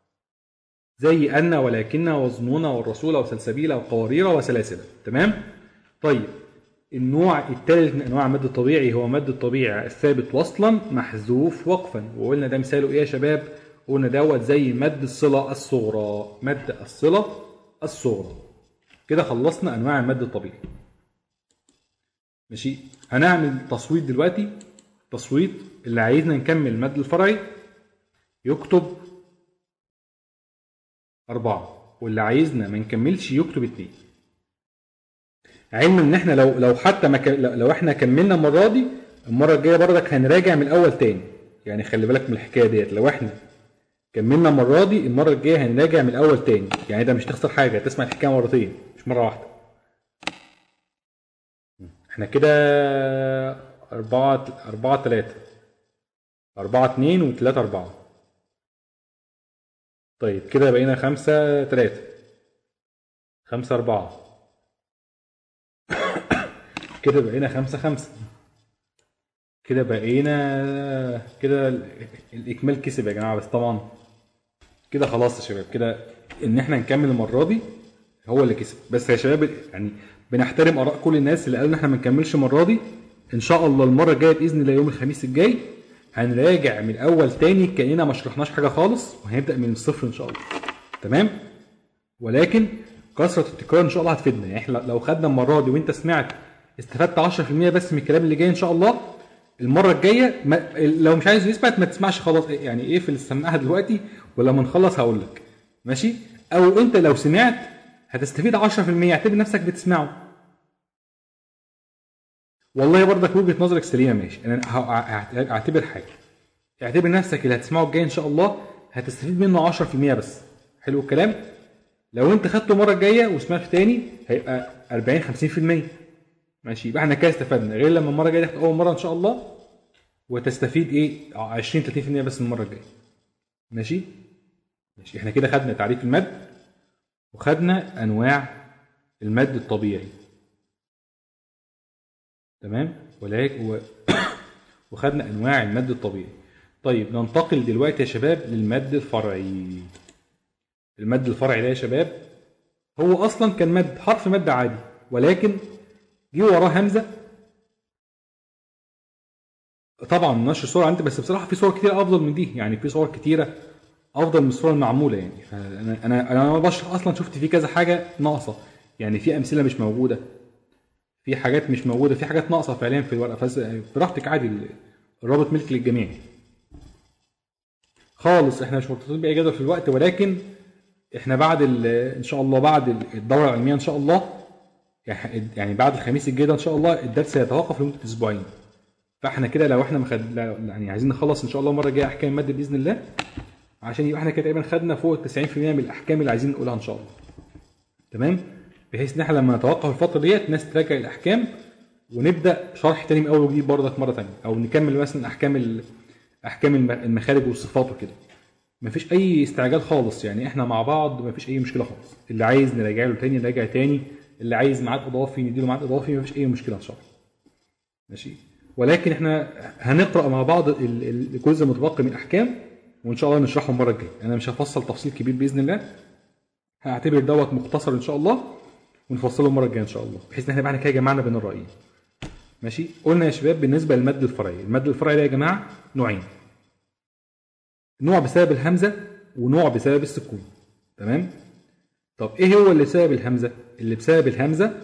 زي ان ولكن وظنون والرسول وسلسبيل وقوارير وسلاسل تمام طيب النوع الثالث من انواع المد الطبيعي هو مد الطبيعي الثابت وصلا محذوف وقفا وقلنا ده مثاله ايه يا شباب قلنا دوت زي مد الصلة الصغرى مد الصلة الصغرى كده خلصنا أنواع المد الطبيعي ماشي هنعمل تصويت دلوقتي تصويت اللي عايزنا نكمل المد الفرعي يكتب أربعة واللي عايزنا ما نكملش يكتب اتنين علما ان احنا لو لو حتى ما ك... لو احنا كملنا المره دي المره الجايه برضك هنراجع من الاول تاني يعني خلي بالك من الحكايه ديت لو احنا كملنا المره دي المره الجايه هنراجع من الاول تاني يعني ده مش تخسر حاجه تسمع الحكايه مرتين مش مره واحده احنا كده أربعة أربعة تلاتة أربعة اتنين وتلاتة أربعة طيب كده بقينا خمسة تلاتة خمسة أربعة كده بقينا خمسة خمسة كده بقينا كده الإكمال كسب يا جماعة بس طبعا كده خلاص يا شباب كده ان احنا نكمل المره دي هو اللي كسب بس يا شباب يعني بنحترم اراء كل الناس اللي قالوا ان احنا ما نكملش المره دي ان شاء الله المره الجايه باذن الله يوم الخميس الجاي هنراجع من الاول تاني كاننا ما شرحناش حاجه خالص وهنبدا من الصفر ان شاء الله تمام ولكن كثره التكرار ان شاء الله هتفيدنا يعني احنا لو خدنا المره دي وانت سمعت استفدت 10% بس من الكلام اللي جاي ان شاء الله المره الجايه ما لو مش عايز يثبت ما تسمعش خلاص يعني ايه في السماعه دلوقتي ولما نخلص هقول لك ماشي او انت لو سمعت هتستفيد 10% اعتبر نفسك بتسمعه والله برضك وجهه نظرك سليمه ماشي انا اعتبر حاجه اعتبر نفسك اللي هتسمعه الجاي ان شاء الله هتستفيد منه 10% بس حلو الكلام لو انت خدته المره الجايه وسمعت تاني هيبقى 40 50% ماشي يبقى احنا كده استفدنا غير لما المره الجايه تاخد اول مره ان شاء الله وتستفيد ايه 20 30% بس المره الجايه ماشي ماشي احنا كده خدنا تعريف المد وخدنا انواع المد الطبيعي تمام ولكن و... وخدنا انواع المد الطبيعي طيب ننتقل دلوقتي يا شباب للمد الفرعي المد الفرعي ده يا شباب هو اصلا كان مد حرف مد عادي ولكن جه وراه همزه طبعا نشر صور عندي بس بصراحه في صور كتير افضل من دي يعني في صور كتيره افضل من الصوره المعموله يعني فانا انا انا وانا بشرح اصلا شفت في كذا حاجه ناقصه يعني في امثله مش موجوده في حاجات مش موجوده في حاجات ناقصه فعليا في الورقه فز- براحتك عادي الرابط ملك للجميع خالص احنا مش مرتبطين باي جدول في الوقت ولكن احنا بعد ال- ان شاء الله بعد الدوره العلميه ان شاء الله يعني بعد الخميس الجاي ده ان شاء الله الدرس هيتوقف لمده اسبوعين فاحنا كده لو احنا مخد... لا- يعني عايزين نخلص ان شاء الله المره الجايه احكام الماده باذن الله عشان يبقى احنا كده تقريبا خدنا فوق 90% من الاحكام اللي عايزين نقولها ان شاء الله تمام بحيث ان احنا لما نتوقف الفتره ديت الناس تراجع الاحكام ونبدا شرح تاني من اول وجديد برضك مره تانية او نكمل مثلا احكام ال... احكام الم- المخارج والصفات وكده مفيش اي استعجال خالص يعني احنا مع بعض مفيش اي مشكله خالص اللي عايز نراجع له تاني نراجع تاني اللي عايز ميعاد اضافي نديله ميعاد اضافي مفيش اي مشكله ان شاء الله ماشي ولكن احنا هنقرا مع بعض ال- ال- الجزء المتبقي من الاحكام وان شاء الله نشرحه المره الجايه انا مش هفصل تفصيل كبير باذن الله هعتبر دوت مختصر ان شاء الله ونفصله المره الجايه ان شاء الله بحيث ان احنا يبقى احنا كده جمعنا بين الرايين ماشي قلنا يا شباب بالنسبه للمد الفرعي المد الفرعي ده يا جماعه نوعين نوع بسبب الهمزه ونوع بسبب السكون تمام طب ايه هو اللي بسبب الهمزه اللي بسبب الهمزه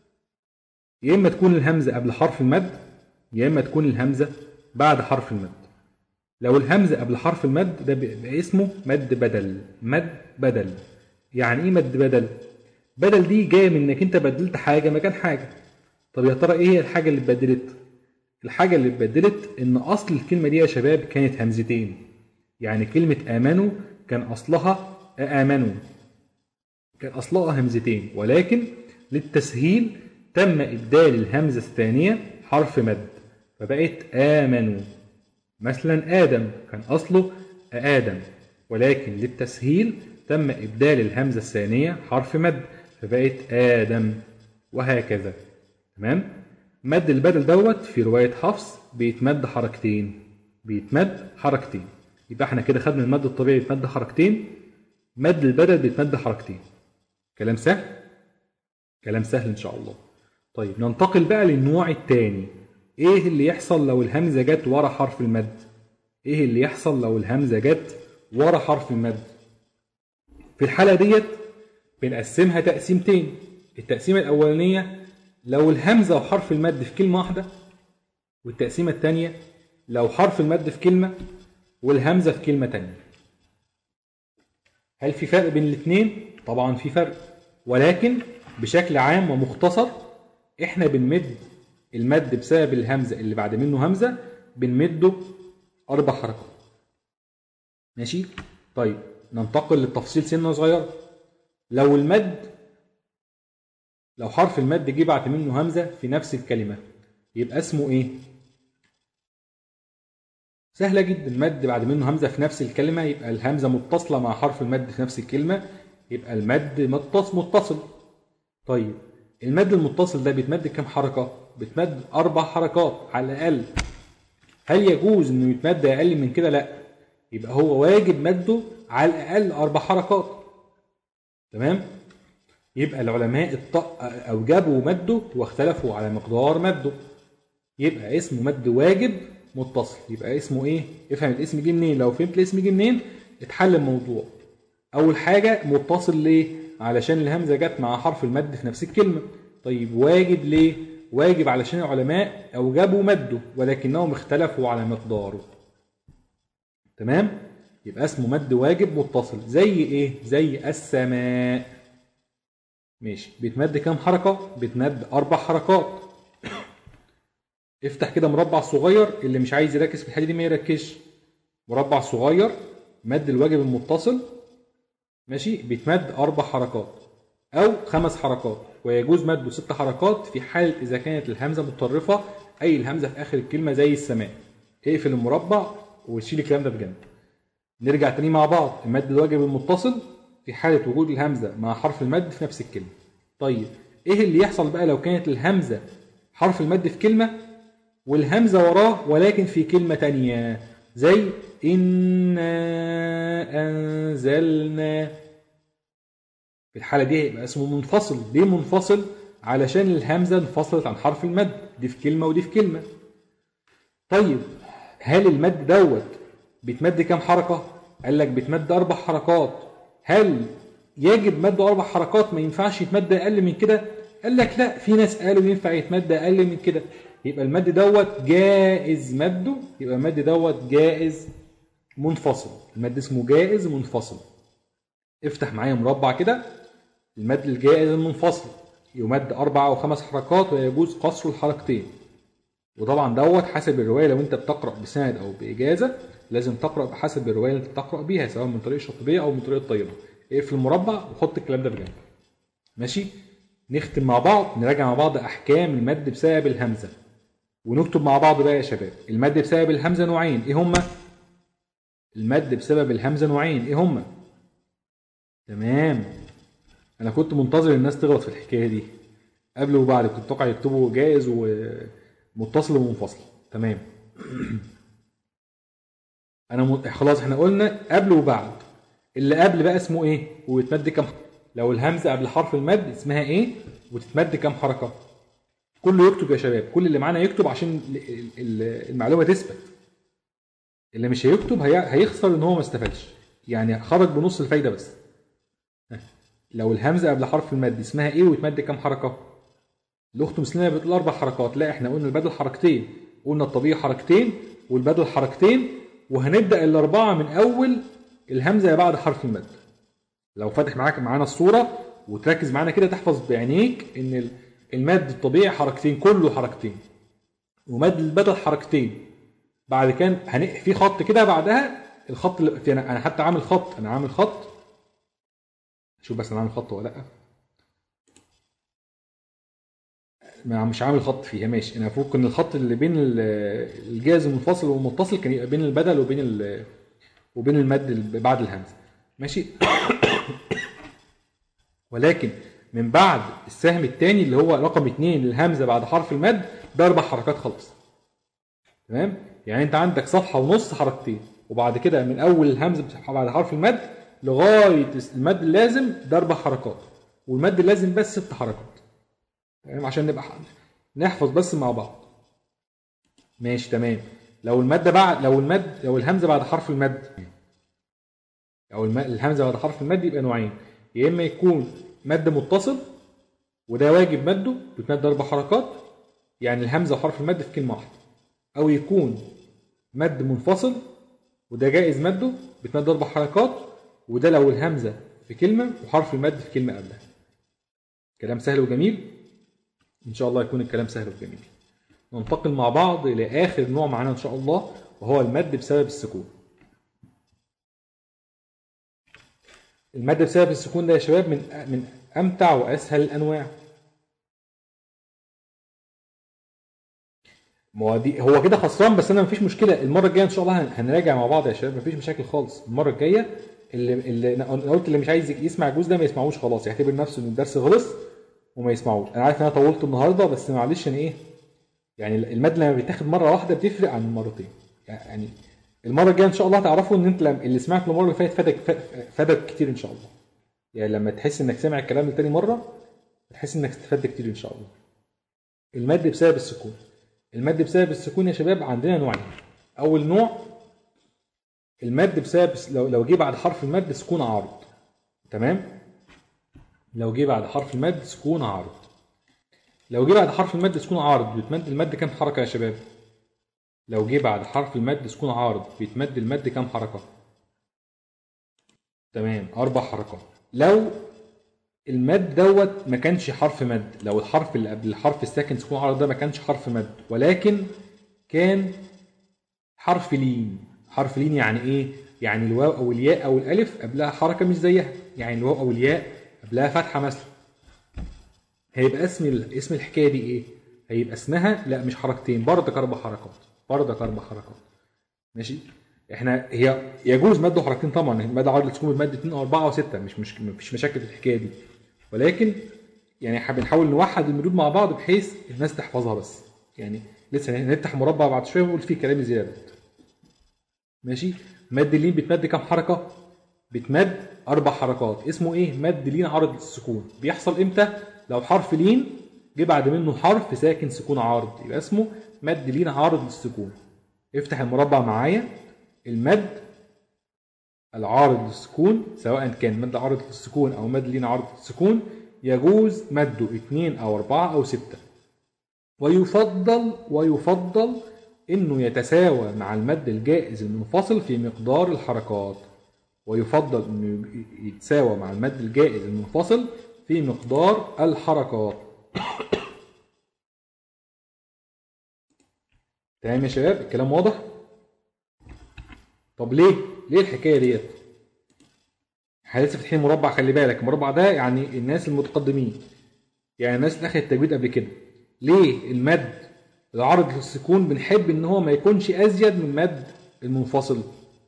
يا اما تكون الهمزه قبل حرف المد يا اما تكون الهمزه بعد حرف المد لو الهمزه قبل حرف المد ده بيبقى اسمه مد بدل مد بدل يعني ايه مد بدل بدل دي جايه من انك انت بدلت حاجه مكان حاجه طب يا ترى ايه هي الحاجه اللي اتبدلت الحاجه اللي اتبدلت ان اصل الكلمه دي يا شباب كانت همزتين يعني كلمه امنوا كان اصلها امنوا كان اصلها همزتين ولكن للتسهيل تم ابدال الهمزه الثانيه حرف مد فبقت امنوا مثلا ادم كان اصله ادم ولكن للتسهيل تم ابدال الهمزه الثانيه حرف مد فبقت ادم وهكذا تمام مد البدل دوت في روايه حفص بيتمد حركتين بيتمد حركتين يبقى احنا كده خدنا المد الطبيعي بيتمد حركتين مد البدل بيتمد حركتين كلام سهل كلام سهل ان شاء الله طيب ننتقل بقى للنوع الثاني ايه اللي يحصل لو الهمزه جت ورا حرف المد ايه اللي يحصل لو الهمزه جت ورا حرف المد في الحاله ديت بنقسمها تقسيمتين التقسيمه الاولانيه لو الهمزه وحرف المد في كلمه واحده والتقسيمه الثانيه لو حرف المد في كلمه والهمزه في كلمه ثانيه هل في فرق بين الاثنين طبعا في فرق ولكن بشكل عام ومختصر احنا بنمد المد بسبب الهمزه اللي بعد منه همزه بنمده اربع حركات ماشي طيب ننتقل للتفصيل سنه صغيره لو المد لو حرف المد جه بعد منه همزه في نفس الكلمه يبقى اسمه ايه سهلة جدا المد بعد منه همزة في نفس الكلمة يبقى الهمزة متصلة مع حرف المد في نفس الكلمة يبقى المد متصل متصل طيب المد المتصل ده بيتمد كام حركة؟ بيتمد أربع حركات على الأقل هل يجوز إنه يتمد أقل من كده؟ لأ يبقى هو واجب مده على الأقل أربع حركات تمام؟ يبقى العلماء الط- أوجبوا مده واختلفوا على مقدار مده يبقى اسمه مد واجب متصل يبقى اسمه ايه افهم الاسم جه منين لو فهمت الاسم جه منين اتحل الموضوع اول حاجه متصل ليه علشان الهمزه جت مع حرف المد في نفس الكلمه طيب واجب ليه واجب علشان العلماء اوجبوا مده ولكنهم اختلفوا على مقداره تمام يبقى اسمه مد واجب متصل زي ايه زي السماء ماشي بيتمد كام حركه بيتمد اربع حركات افتح كده مربع صغير اللي مش عايز يركز في الحته دي ما يركزش مربع صغير مد الواجب المتصل ماشي بيتمد اربع حركات او خمس حركات ويجوز مده ست حركات في حاله اذا كانت الهمزه متطرفه اي الهمزه في اخر الكلمه زي السماء اقفل المربع وشيل الكلام ده بجنب نرجع تاني مع بعض المد الواجب المتصل في حاله وجود الهمزه مع حرف المد في نفس الكلمه طيب ايه اللي يحصل بقى لو كانت الهمزه حرف المد في كلمه والهمزه وراه ولكن في كلمه تانية زي إنا أنزلنا في الحالة دي هيبقى اسمه منفصل ليه منفصل؟ علشان الهمزة انفصلت عن حرف المد دي في كلمة ودي في كلمة طيب هل المد دوت بيتمد كام حركة؟ قال لك بيتمد أربع حركات هل يجب مد أربع حركات ما ينفعش يتمد أقل من كده؟ قال لك لا في ناس قالوا ينفع يتمد أقل من كده يبقى المد دوت جائز مده يبقى المد دوت جائز منفصل المد اسمه جائز منفصل افتح معايا مربع كده المد الجائز المنفصل يمد أربع أو خمس حركات ويجوز قصر الحركتين وطبعا دوت حسب الرواية لو أنت بتقرأ بسند أو بإجازة لازم تقرأ بحسب الرواية اللي أنت بتقرأ بيها سواء من طريق الشاطبية أو من طريق الطيبة اقفل المربع وحط الكلام ده بجنب ماشي نختم مع بعض نراجع مع بعض أحكام المد بسبب الهمزة ونكتب مع بعض بقى يا شباب المد بسبب الهمزة نوعين إيه هما؟ المد بسبب الهمزة نوعين إيه هما؟ تمام أنا كنت منتظر الناس تغلط في الحكاية دي قبل وبعد كنت متوقع يكتبوا جائز ومتصل ومنفصل تمام أنا م... خلاص إحنا قلنا قبل وبعد اللي قبل بقى اسمه إيه؟ ويتمد كام لو الهمزة قبل حرف المد اسمها إيه؟ وتتمد كام حركة؟ كله يكتب يا شباب كل اللي معانا يكتب عشان المعلومه تثبت اللي مش هيكتب هي... هيخسر ان هو ما استفادش يعني خرج بنص الفايده بس لو الهمزه قبل حرف المد اسمها ايه ويتمد كام حركه الاخت مسلمه بتقول اربع حركات لا احنا قلنا البدل حركتين قلنا الطبيعي حركتين والبدل حركتين وهنبدا الاربعه من اول الهمزه بعد حرف المد لو فاتح معاك معانا الصوره وتركز معانا كده تحفظ بعينيك ان المد الطبيعي حركتين كله حركتين ومد البدل حركتين بعد كان هن... في خط كده بعدها الخط اللي في انا حتى عامل خط انا عامل خط شوف بس انا عامل خط ولا لا ما مش عامل خط فيها ماشي انا المفروض كان الخط اللي بين الجاز المنفصل والمتصل كان يبقى بين البدل وبين ال... وبين المد بعد الهمزه ماشي ولكن من بعد السهم الثاني اللي هو رقم 2 الهمزه بعد حرف المد ده اربع حركات خالص تمام يعني انت عندك صفحه ونص حركتين وبعد كده من اول الهمزه بعد حرف المد لغايه المد اللازم ده اربع حركات والمد اللازم بس ست حركات تمام عشان نبقى نحفظ بس مع بعض ماشي تمام لو المد بعد لو المد لو الهمزه بعد حرف المد او الهمزه بعد حرف المد يبقى نوعين يا اما يكون مد متصل وده واجب مده بيتمد اربع حركات يعني الهمزه وحرف المد في كلمه واحده او يكون مد منفصل وده جائز مده بيتمد اربع حركات وده لو الهمزه في كلمه وحرف المد في كلمه قبلها كلام سهل وجميل ان شاء الله يكون الكلام سهل وجميل ننتقل مع بعض الى اخر نوع معانا ان شاء الله وهو المد بسبب السكون المد بسبب السكون ده يا شباب من من امتع واسهل الانواع موادي هو كده خسران بس انا مفيش مشكله المره الجايه ان شاء الله هنراجع مع بعض يا شباب مفيش مشاكل خالص المره الجايه اللي اللي انا قلت اللي مش عايز يسمع الجزء ده ما يسمعوش خلاص يعتبر نفسه ان الدرس خلص وما يسمعوش انا عارف ان انا طولت النهارده بس معلش انا ايه يعني المد لما بيتاخد مره واحده بتفرق عن المرتين يعني المره الجايه ان شاء الله هتعرفوا ان انت اللي سمعت المره اللي فاتت فادك فادك كتير ان شاء الله يعني لما تحس انك سامع الكلام لتاني مره تحس انك استفدت كتير ان شاء الله المد بسبب السكون المد بسبب السكون يا شباب عندنا نوعين اول نوع المد بسبب لو لو جه بعد حرف المد سكون عارض تمام لو جه بعد حرف المد سكون عارض لو جه بعد حرف المد سكون عارض بيتمد المد كام حركه يا شباب لو جه بعد حرف المد سكون عارض بيتمد المد كام حركه تمام اربع حركات لو المد دوت ما كانش حرف مد لو الحرف اللي قبل الحرف الساكن سكون عارض ده ما كانش حرف مد ولكن كان حرف لين حرف لين يعني ايه يعني الواو او الياء او الالف قبلها حركه مش زيها يعني الواو او الياء قبلها فتحه مثلا هيبقى اسم ال- اسم الحكايه دي ايه هيبقى اسمها لا مش حركتين بردك اربع حركات بردك اربع حركات ماشي احنا هي يجوز مد حركتين طبعا مد عرض السكون بمد 2 او 4 او 6 مش مش مفيش مشاكل في الحكايه دي ولكن يعني احنا بنحاول نوحد المدود مع بعض بحيث الناس تحفظها بس يعني لسه هنفتح مربع بعد شويه ونقول فيه كلام زياده ماشي مد اللين بتمد كام حركه بتمد اربع حركات اسمه ايه مد لين عارض للسكون بيحصل امتى لو حرف لين جه بعد منه حرف ساكن سكون عارض يبقى اسمه مد لين عارض للسكون افتح المربع معايا المد العارض للسكون سواء كان مد عارض للسكون او مد لين عارض للسكون يجوز مده اثنين او اربعه او سته ويفضل ويفضل انه يتساوى مع المد الجائز المنفصل في مقدار الحركات ويفضل انه يتساوى مع المد الجائز المنفصل في مقدار الحركات تمام يا شباب الكلام واضح طب ليه ليه الحكايه ديت احنا لسه فاتحين مربع خلي بالك المربع ده يعني الناس المتقدمين يعني الناس اللي اخذت التجويد قبل كده ليه المد العرض للسكون بنحب ان هو ما يكونش ازيد من مد المنفصل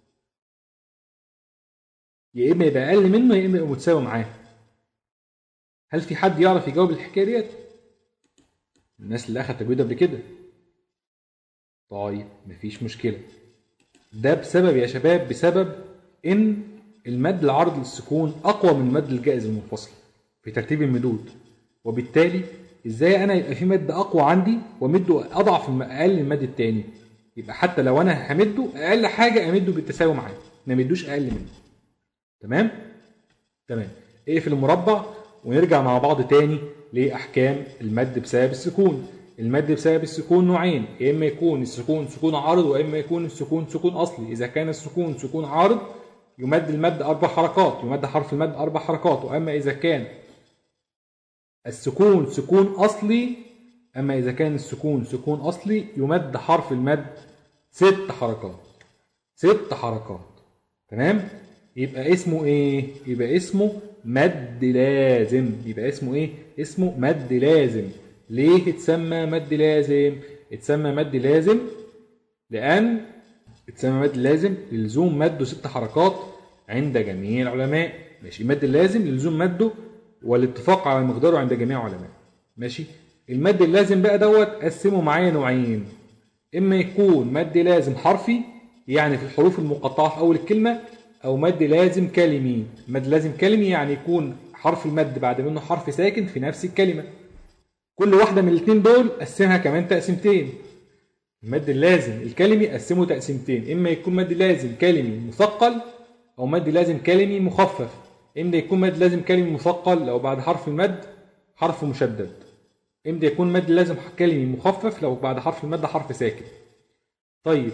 يا اما يبقى اقل منه يا اما يبقى متساوي معاه هل في حد يعرف يجاوب الحكايه ديت الناس اللي اخذت تجويد قبل كده طيب مفيش مشكله ده بسبب يا شباب بسبب ان المد العرض للسكون اقوى من المد الجائز المنفصل في ترتيب المدود وبالتالي ازاي انا يبقى في مد اقوى عندي ومده اضعف من اقل من المد التاني يبقى حتى لو انا همده اقل حاجه امده بالتساوي معاه ما مدوش اقل منه تمام تمام اقفل المربع ونرجع مع بعض تاني لاحكام المد بسبب السكون المد بسبب السكون نوعين يا اما يكون السكون سكون عارض واما يكون السكون سكون اصلي اذا كان السكون سكون عارض يمد المد اربع حركات يمد حرف المد اربع حركات واما اذا كان السكون سكون اصلي اما اذا كان السكون سكون اصلي يمد حرف المد ست حركات ست حركات تمام يبقى اسمه ايه يبقى اسمه مد لازم يبقى اسمه ايه اسمه مد لازم ليه اتسمى مد لازم اتسمى مد لازم لان اتسمى مد لازم للزوم مده ست حركات عند جميع العلماء ماشي المد اللازم للزوم مده والاتفاق على مقداره عند جميع العلماء ماشي المد اللازم بقى دوت قسمه معايا نوعين اما يكون مد لازم حرفي يعني في الحروف المقطعه في اول الكلمه او مد لازم كلمي مد لازم كلمي يعني يكون حرف المد بعد منه حرف ساكن في نفس الكلمه كل واحده من الاثنين دول قسمها كمان تقسيمتين المد اللازم الكلمي قسمه تقسيمتين اما يكون مد لازم كلمي مثقل او مد لازم كلمي مخفف اما يكون مد لازم كلمي مثقل لو بعد حرف المد حرف مشدد اما يكون مد لازم كلمي مخفف لو بعد حرف المد حرف ساكن طيب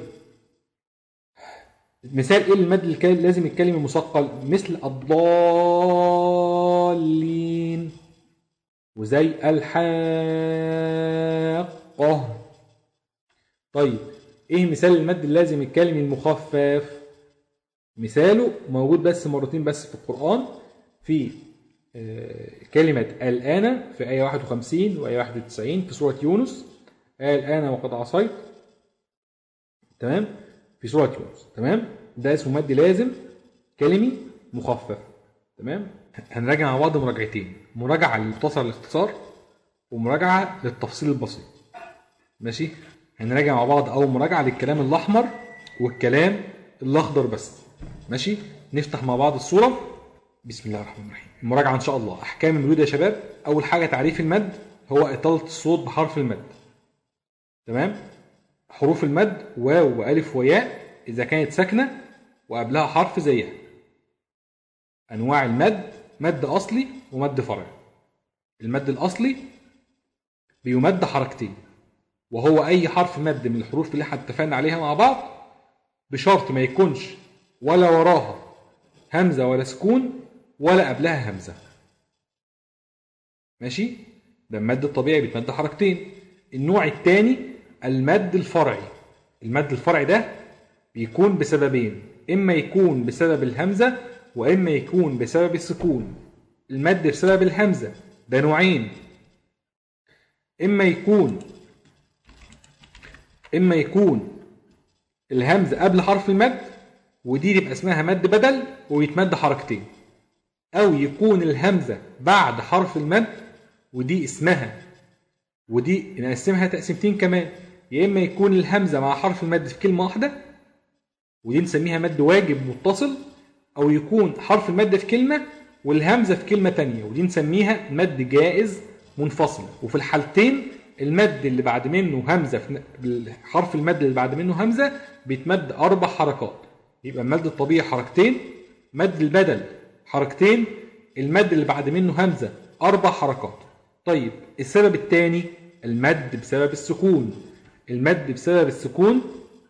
مثال ايه المد الكلمي لازم الكلمي مثقل مثل الضالين وزي الحاقة طيب ايه مثال المد اللازم الكلمي المخفف مثاله موجود بس مرتين بس في القرآن في آه، كلمة الآن في آية 51 وآية 91 في سورة يونس آية الآن وقد عصيت تمام في سورة يونس تمام ده اسمه مد لازم كلمي مخفف تمام هنراجع مع بعض مراجعتين مراجعة للمختصر الاختصار ومراجعة للتفصيل البسيط ماشي هنراجع مع بعض أول مراجعة للكلام الأحمر والكلام الأخضر بس ماشي نفتح مع بعض الصورة بسم الله الرحمن الرحيم المراجعة إن شاء الله أحكام المدود يا شباب أول حاجة تعريف المد هو إطالة الصوت بحرف المد تمام حروف المد واو وألف وياء إذا كانت ساكنة وقبلها حرف زيها أنواع المد مد أصلي ومد فرعي المد الأصلي بيمد حركتين وهو أي حرف مد من الحروف اللي احنا اتفقنا عليها مع بعض بشرط ما يكونش ولا وراها همزة ولا سكون ولا قبلها همزة ماشي ده المد الطبيعي بيتمد حركتين النوع الثاني المد الفرعي المد الفرعي ده بيكون بسببين اما يكون بسبب الهمزة واما يكون بسبب السكون المد بسبب الهمزة ده نوعين اما يكون اما يكون الهمزه قبل حرف المد ودي تبقى اسمها مد بدل ويتمد حركتين او يكون الهمزه بعد حرف المد ودي اسمها ودي نقسمها تقسيمتين كمان يا اما يكون الهمزه مع حرف المد في كلمه واحده ودي نسميها مد واجب متصل او يكون حرف المد في كلمه والهمزه في كلمه تانية ودي نسميها مد جائز منفصل وفي الحالتين المد اللي بعد منه همزه في حرف المد اللي بعد منه همزه بيتمد اربع حركات يبقى المد الطبيعي حركتين مد البدل حركتين المد اللي بعد منه همزه اربع حركات طيب السبب الثاني المد بسبب السكون المد بسبب السكون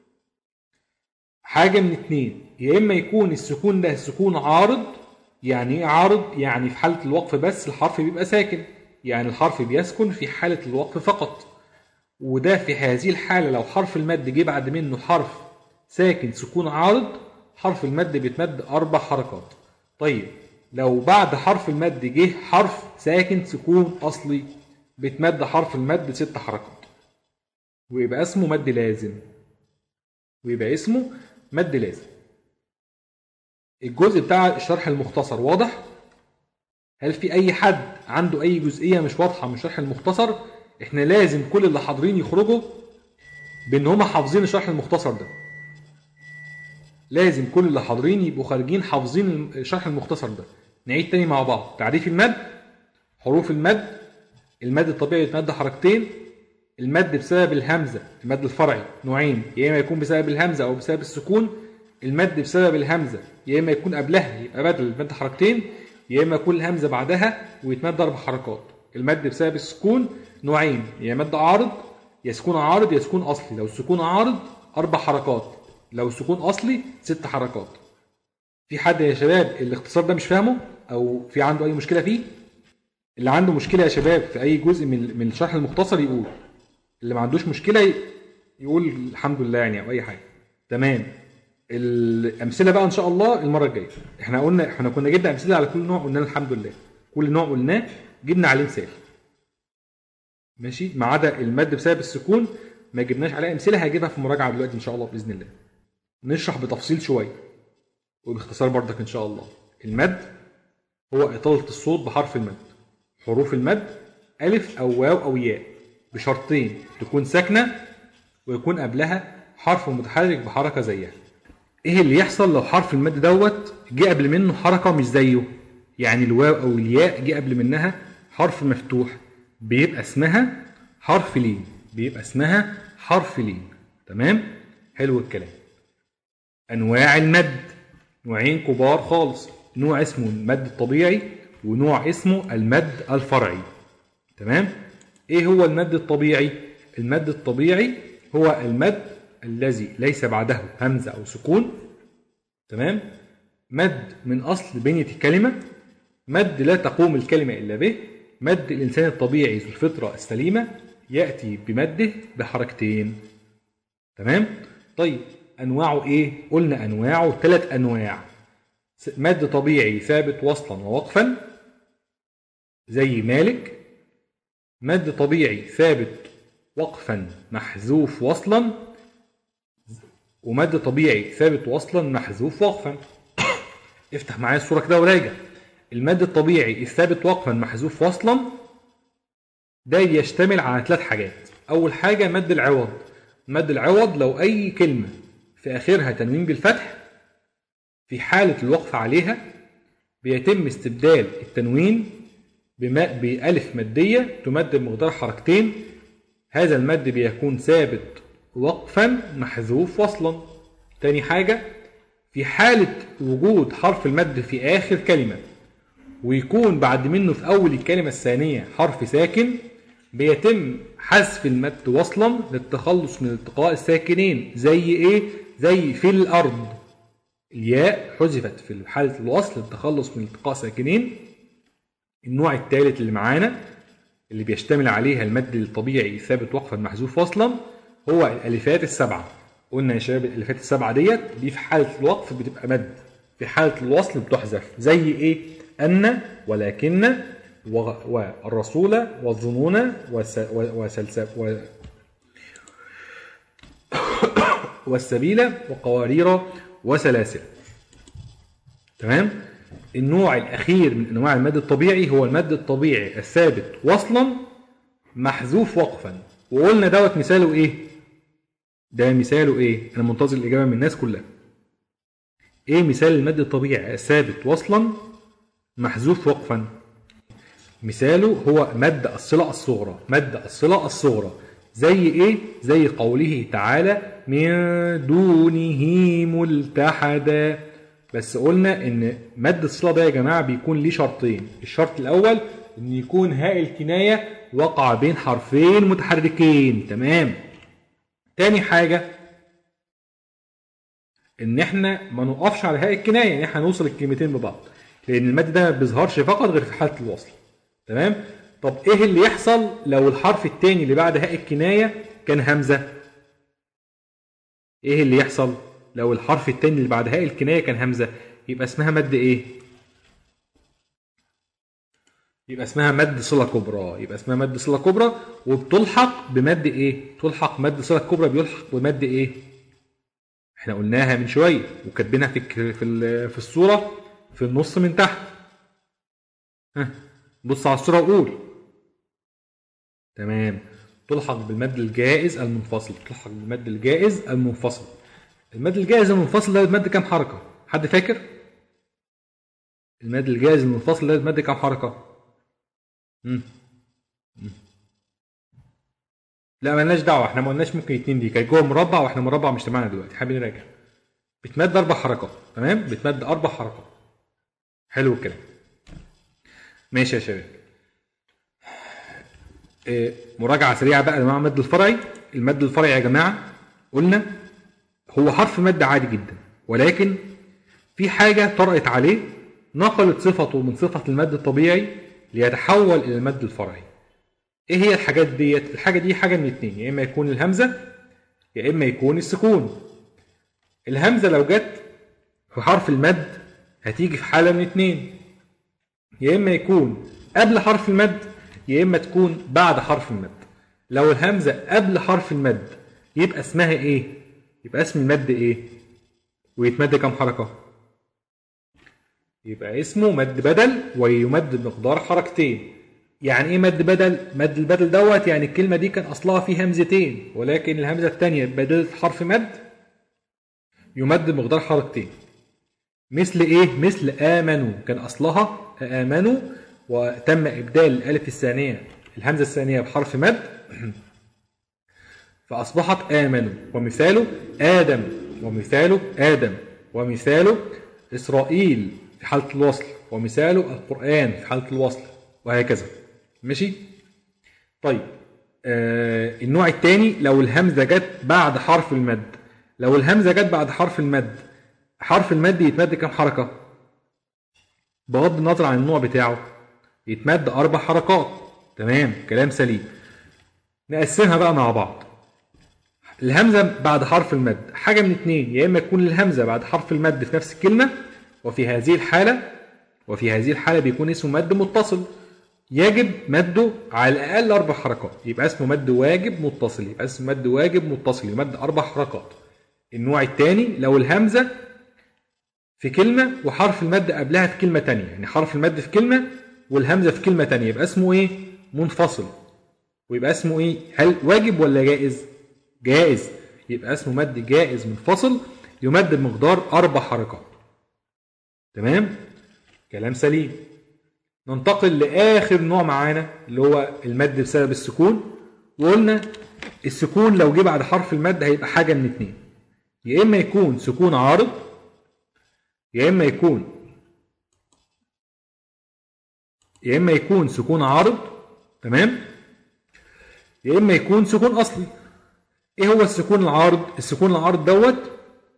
حاجة من اتنين يا إما يكون السكون ده سكون عارض يعني إيه عارض؟ يعني في حالة الوقف بس الحرف بيبقى ساكن يعني الحرف بيسكن في حالة الوقف فقط وده في هذه الحالة لو حرف المد جه بعد منه حرف ساكن سكون عارض حرف المد بيتمد أربع حركات طيب لو بعد حرف المد جه حرف ساكن سكون أصلي بيتمد حرف المد ست حركات ويبقى اسمه مد لازم ويبقى اسمه مد لازم الجزء بتاع الشرح المختصر واضح هل في اي حد عنده اي جزئيه مش واضحه من الشرح المختصر احنا لازم كل اللي حاضرين يخرجوا بان هم حافظين الشرح المختصر ده لازم كل اللي حاضرين يبقوا خارجين حافظين الشرح المختصر ده نعيد تاني مع بعض تعريف المد حروف المد المد الطبيعي يتمد حركتين المد بسبب الهمزة المد الفرعي نوعين يا إما يكون بسبب الهمزة أو بسبب السكون المد بسبب الهمزة يا إما يكون قبلها يبقى بدل المد حركتين يا إما يكون الهمزة بعدها ويتمد أربع حركات المد بسبب السكون نوعين يا مد عارض يا سكون عارض يا سكون أصلي لو السكون عارض أربع حركات لو سكون أصلي ست حركات في حد يا شباب الاختصار ده مش فاهمه أو في عنده أي مشكلة فيه اللي عنده مشكلة يا شباب في أي جزء من من الشرح المختصر يقول اللي ما عندوش مشكله يقول الحمد لله يعني او اي حاجه تمام الامثله بقى ان شاء الله المره الجايه احنا قلنا احنا كنا جبنا امثله على كل نوع قلنا الحمد لله كل نوع قلناه جبنا عليه مثال ماشي ما عدا المد بسبب السكون ما جبناش عليه امثله هجيبها في مراجعه دلوقتي ان شاء الله باذن الله نشرح بتفصيل شويه وباختصار برضك ان شاء الله المد هو اطاله الصوت بحرف المد حروف المد الف او واو او ياء بشرطين تكون ساكنة ويكون قبلها حرف متحرك بحركة زيها ايه اللي يحصل لو حرف المد دوت جه قبل منه حركة مش زيه يعني الواو او الياء جه قبل منها حرف مفتوح بيبقى اسمها حرف لين بيبقى اسمها حرف لين تمام حلو الكلام انواع المد نوعين كبار خالص نوع اسمه المد الطبيعي ونوع اسمه المد الفرعي تمام ايه هو المد الطبيعي المد الطبيعي هو المد الذي ليس بعده همزة أو سكون تمام مد من أصل بنية الكلمة مد لا تقوم الكلمة إلا به مد الإنسان الطبيعي ذو الفطرة السليمة يأتي بمده بحركتين تمام طيب أنواعه إيه قلنا أنواعه ثلاث أنواع مد طبيعي ثابت وصلا ووقفا زي مالك مد طبيعي ثابت وقفا محذوف وصلا ومد طبيعي ثابت وصلا محذوف وقفا افتح معايا الصورة كده وراجع المد الطبيعي الثابت وقفا محذوف وصلا ده يشتمل على ثلاث حاجات أول حاجة مد العوض مد العوض لو أي كلمة في آخرها تنوين بالفتح في حالة الوقف عليها بيتم استبدال التنوين بماء بألف مادية تمد بمقدار حركتين هذا المد بيكون ثابت وقفا محذوف وصلا تاني حاجة في حالة وجود حرف المد في آخر كلمة ويكون بعد منه في أول الكلمة الثانية حرف ساكن بيتم حذف المد وصلا للتخلص من التقاء الساكنين زي ايه زي في الارض الياء حذفت في حالة الوصل للتخلص من التقاء ساكنين النوع الثالث اللي معانا اللي بيشتمل عليها المد الطبيعي ثابت وقفا محذوف وصلا هو الالفات السبعه قلنا يا شباب الالفات السبعه ديت دي في حاله الوقف بتبقى مد في حاله الوصل بتحذف زي ايه ان ولكن و- والرسول والظنون وس- و- وسلسب و والسبيل وقوارير وسلاسل تمام النوع الاخير من انواع المد الطبيعي هو المد الطبيعي الثابت وصلا محذوف وقفا وقلنا دوت مثاله ايه ده مثاله ايه انا منتظر الاجابه من الناس كلها ايه مثال المد الطبيعي الثابت وصلا محذوف وقفا مثاله هو مد الصلة الصغرى مد الصلة الصغرى زي ايه زي قوله تعالى من دونه ملتحدا بس قلنا ان مد الصلة ده يا جماعة بيكون ليه شرطين الشرط الاول ان يكون هاء الكناية وقع بين حرفين متحركين تمام تاني حاجة ان احنا ما نقفش على هاء الكنايه ان احنا نوصل الكلمتين ببعض لان المد ده ما بيظهرش فقط غير في حاله الوصل تمام طب ايه اللي يحصل لو الحرف التاني اللي بعد هاء الكنايه كان همزه ايه اللي يحصل لو الحرف التاني اللي بعد هاء الكنايه كان همزه يبقى اسمها مد ايه يبقى اسمها مد صله كبرى يبقى اسمها مد صله كبرى وبتلحق بمد ايه تلحق مد صله كبرى بيلحق بمد ايه احنا قلناها من شويه وكاتبينها في الك- في ال- في الصوره في النص من تحت ها بص على الصوره وقول تمام تلحق بالمد الجائز المنفصل تلحق بالمد الجائز المنفصل المد الجائز المنفصل ده المد كام حركه حد فاكر المد الجائز المنفصل ده المد كام حركه مم. مم. لا مالناش دعوه احنا ما قلناش ممكن اتنين دي كانت جوه مربع واحنا مربع مش تبعنا دلوقتي حابين نراجع بتمد اربع حركات تمام بتمد اربع حركات حلو الكلام ماشي يا شباب إيه، مراجعه سريعه بقى لانواع المد الفرعي المد الفرعي يا جماعه قلنا هو حرف مد عادي جدا ولكن في حاجه طرأت عليه نقلت صفته من صفه المد الطبيعي ليتحول الى المد الفرعي ايه هي الحاجات ديت الحاجه دي حاجه من اتنين يا اما يكون الهمزه يا اما يكون السكون الهمزه لو جت في حرف المد هتيجي في حاله من اتنين يا اما يكون قبل حرف المد يا اما تكون بعد حرف المد لو الهمزه قبل حرف المد يبقى اسمها ايه يبقى اسم المد ايه ويتمد كام حركه يبقى اسمه مد بدل ويمد بمقدار حركتين يعني ايه مد بدل مد البدل دوت يعني الكلمه دي كان اصلها فيه همزتين ولكن الهمزه الثانيه بدلت حرف مد يمد بمقدار حركتين مثل ايه مثل امنوا كان اصلها امنوا وتم ابدال الالف الثانيه الهمزه الثانيه بحرف مد فاصبحت امنوا ومثاله ادم ومثاله ادم ومثاله اسرائيل في حاله الوصل ومثاله القران في حاله الوصل وهكذا ماشي طيب آه النوع الثاني لو الهمزه جت بعد حرف المد لو الهمزه جت بعد حرف المد حرف المد يتمد كام حركه بغض النظر عن النوع بتاعه يتمد اربع حركات تمام كلام سليم نقسمها بقى مع بعض الهمزه بعد حرف المد حاجه من اتنين يا اما يكون الهمزه بعد حرف المد في نفس الكلمه وفي هذه الحاله وفي هذه الحاله بيكون اسمه مد متصل يجب مده على الاقل اربع حركات يبقى اسمه مد واجب متصل يبقى اسمه مد واجب متصل يمد اربع حركات النوع الثاني لو الهمزه في كلمه وحرف المد قبلها في كلمه تانية يعني حرف المد في كلمه والهمزه في كلمه تانية يبقى اسمه ايه منفصل ويبقى اسمه ايه هل واجب ولا جائز جائز يبقى اسمه مد جائز منفصل يمد بمقدار اربع حركات تمام كلام سليم ننتقل لاخر نوع معانا اللي هو المد بسبب السكون وقلنا السكون لو جه بعد حرف المد هيبقى حاجه من اتنين يا اما يكون سكون عارض يا اما يكون يا اما يكون سكون عارض تمام يا اما يكون سكون اصلي ايه هو السكون العارض السكون العارض دوت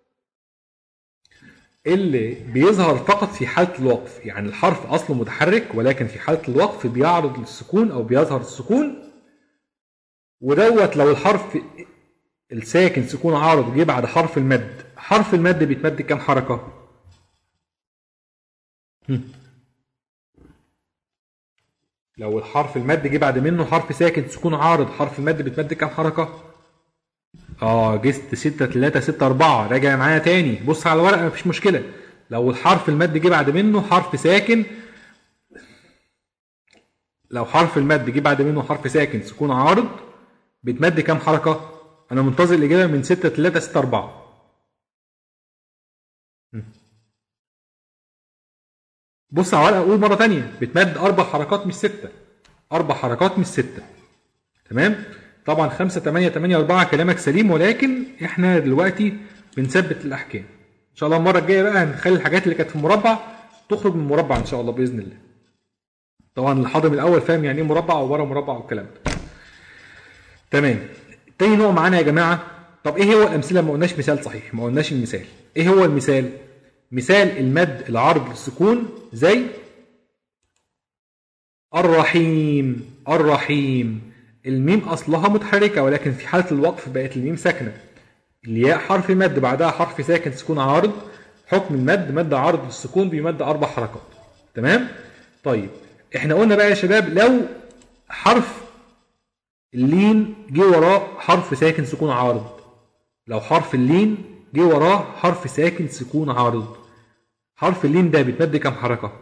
اللي بيظهر فقط في حالة الوقف يعني الحرف أصله متحرك ولكن في حالة الوقف بيعرض السكون أو بيظهر السكون ودوت لو الحرف الساكن سكون عارض جه بعد حرف المد حرف المد بيتمد كام حركة؟ هم. لو الحرف المد جه بعد منه حرف ساكن سكون عارض حرف المد بتمد كام حركه اه جست 6 3 6 4 راجع معايا تاني بص على الورقه مفيش مشكله لو الحرف المد جه بعد منه حرف ساكن لو حرف المد جه بعد منه حرف ساكن سكون عارض بتمد كام حركه انا منتظر الاجابه من 6 3 6 4 بص على الورقه قول مره تانية بتمد اربع حركات مش سته اربع حركات مش سته تمام طبعا 5 8 8 4 كلامك سليم ولكن احنا دلوقتي بنثبت الاحكام ان شاء الله المره الجايه بقى هنخلي الحاجات اللي كانت في المربع تخرج من المربع ان شاء الله باذن الله طبعا الحاضر الاول فاهم يعني ايه مربع وورا مربع والكلام ده تمام تاني نوع معانا يا جماعه طب ايه هو الامثله ما قلناش مثال صحيح ما قلناش المثال ايه هو المثال مثال المد العرض للسكون زي الرحيم الرحيم الميم اصلها متحركه ولكن في حاله الوقف بقت الميم ساكنه الياء حرف مد بعدها حرف ساكن سكون عارض حكم المد مد عرض للسكون بيمد اربع حركات تمام طيب احنا قلنا بقى يا شباب لو حرف اللين جه وراه حرف ساكن سكون عارض لو حرف اللين جه وراه حرف ساكن سكون عارض حرف اللين ده بيتمد كام حركه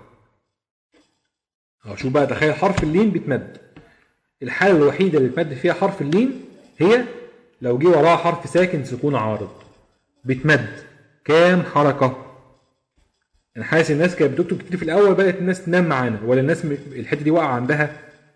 اه شوف بقى تخيل حرف اللين بيتمد الحاله الوحيده اللي بيتمد فيها حرف اللين هي لو جه وراه حرف ساكن سكون عارض بيتمد كام حركه انا حاسس الناس كانت بتكتب كتير في الاول بدات الناس تنام معانا ولا الناس م- الحته دي واقعه عندها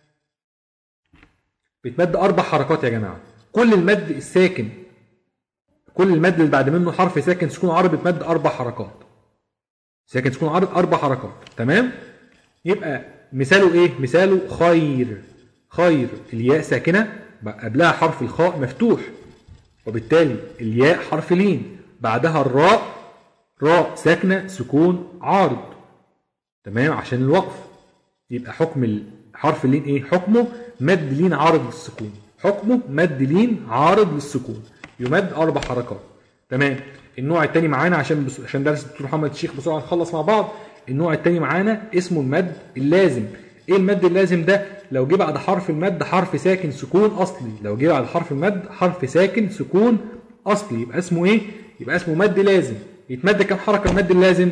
بيتمد اربع حركات يا جماعه كل المد الساكن كل المد اللي بعد منه حرف ساكن سكون عارض بيتمد اربع حركات ساكن سكون عارض اربع حركات تمام يبقى مثاله ايه مثاله خير خير الياء ساكنه بقى قبلها حرف الخاء مفتوح وبالتالي الياء حرف لين بعدها الراء راء ساكنه سكون عارض تمام عشان الوقف يبقى حكم حرف اللين ايه حكمه مد لين عارض للسكون حكمه مد لين عارض للسكون يمد اربع حركات تمام النوع الثاني معانا عشان بس... عشان درس الدكتور محمد الشيخ بسرعه نخلص مع بعض النوع الثاني معانا اسمه المد اللازم ايه المد اللازم ده لو جه بعد حرف المد حرف ساكن سكون اصلي لو جه بعد حرف المد حرف ساكن سكون اصلي يبقى اسمه ايه يبقى اسمه مد لازم يتمد كام حركه المد اللازم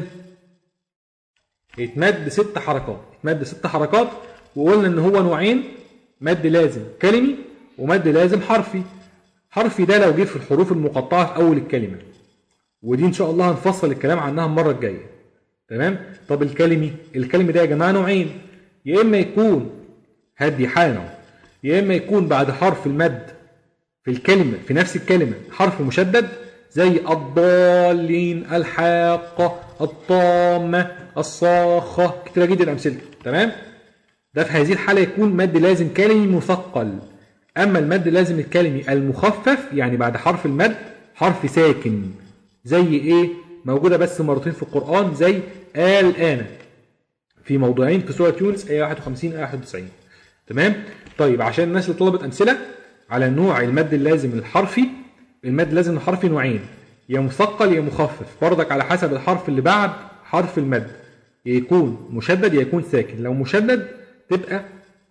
يتمد ست حركات يتمد ست حركات وقلنا ان هو نوعين مد لازم كلمي ومد لازم حرفي حرفي ده لو جه في الحروف المقطعه في اول الكلمه ودي ان شاء الله هنفصل الكلام عنها المره الجايه تمام طب الكلمي الكلمي ده يا جماعه نوعين يا اما يكون هدي حاله يا اما يكون بعد حرف المد في الكلمه في نفس الكلمه حرف مشدد زي الضالين الحاقه الطامه الصاخه كتير جدا امثله تمام ده في هذه الحاله يكون مد لازم كلمي مثقل اما المد لازم الكلمي المخفف يعني بعد حرف المد حرف ساكن زي ايه موجوده بس مرتين في القران زي آل آن في موضوعين في سوره يونس ايه 51 ايه 91 تمام طيب عشان الناس اللي طلبت امثله على نوع المد اللازم الحرفي المد اللازم الحرفي نوعين يا مثقل يا مخفف برضك على حسب الحرف اللي بعد حرف المد يا يكون مشدد يا يكون ساكن لو مشدد تبقى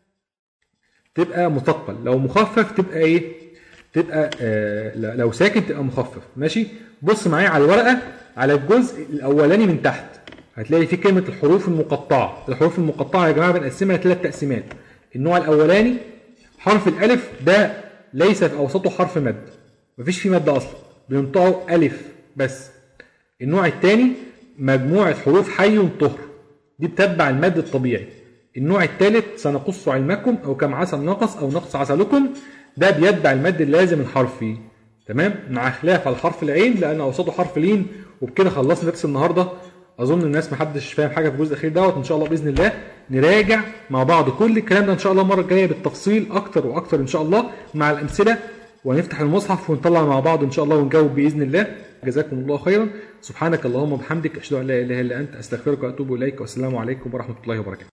تبقى مثقل لو مخفف تبقى ايه تبقى آه لو ساكن تبقى مخفف ماشي بص معايا على الورقه على الجزء الاولاني من تحت هتلاقي فيه كلمه الحروف المقطعه الحروف المقطعه يا جماعه بنقسمها لثلاث تقسيمات النوع الاولاني حرف الالف ده ليس في اوسطه حرف مد مفيش فيه مد اصلا بينطقوا الف بس النوع الثاني مجموعه حروف حي طهر دي بتتبع المد الطبيعي النوع الثالث سنقص علمكم او كم عسل نقص او نقص عسلكم ده بيتبع المد اللازم الحرفي تمام مع خلاف على حرف العين لان اوسطه حرف لين وبكده خلصنا درس النهارده اظن الناس محدش فاهم حاجه في الجزء الاخير دوت ان شاء الله باذن الله نراجع مع بعض كل الكلام ده ان شاء الله المره الجايه بالتفصيل اكتر واكتر ان شاء الله مع الامثله ونفتح المصحف ونطلع مع بعض ان شاء الله ونجاوب باذن الله جزاكم الله خيرا سبحانك اللهم وبحمدك اشهد ان لا اله الا انت استغفرك واتوب اليك والسلام عليكم ورحمه الله وبركاته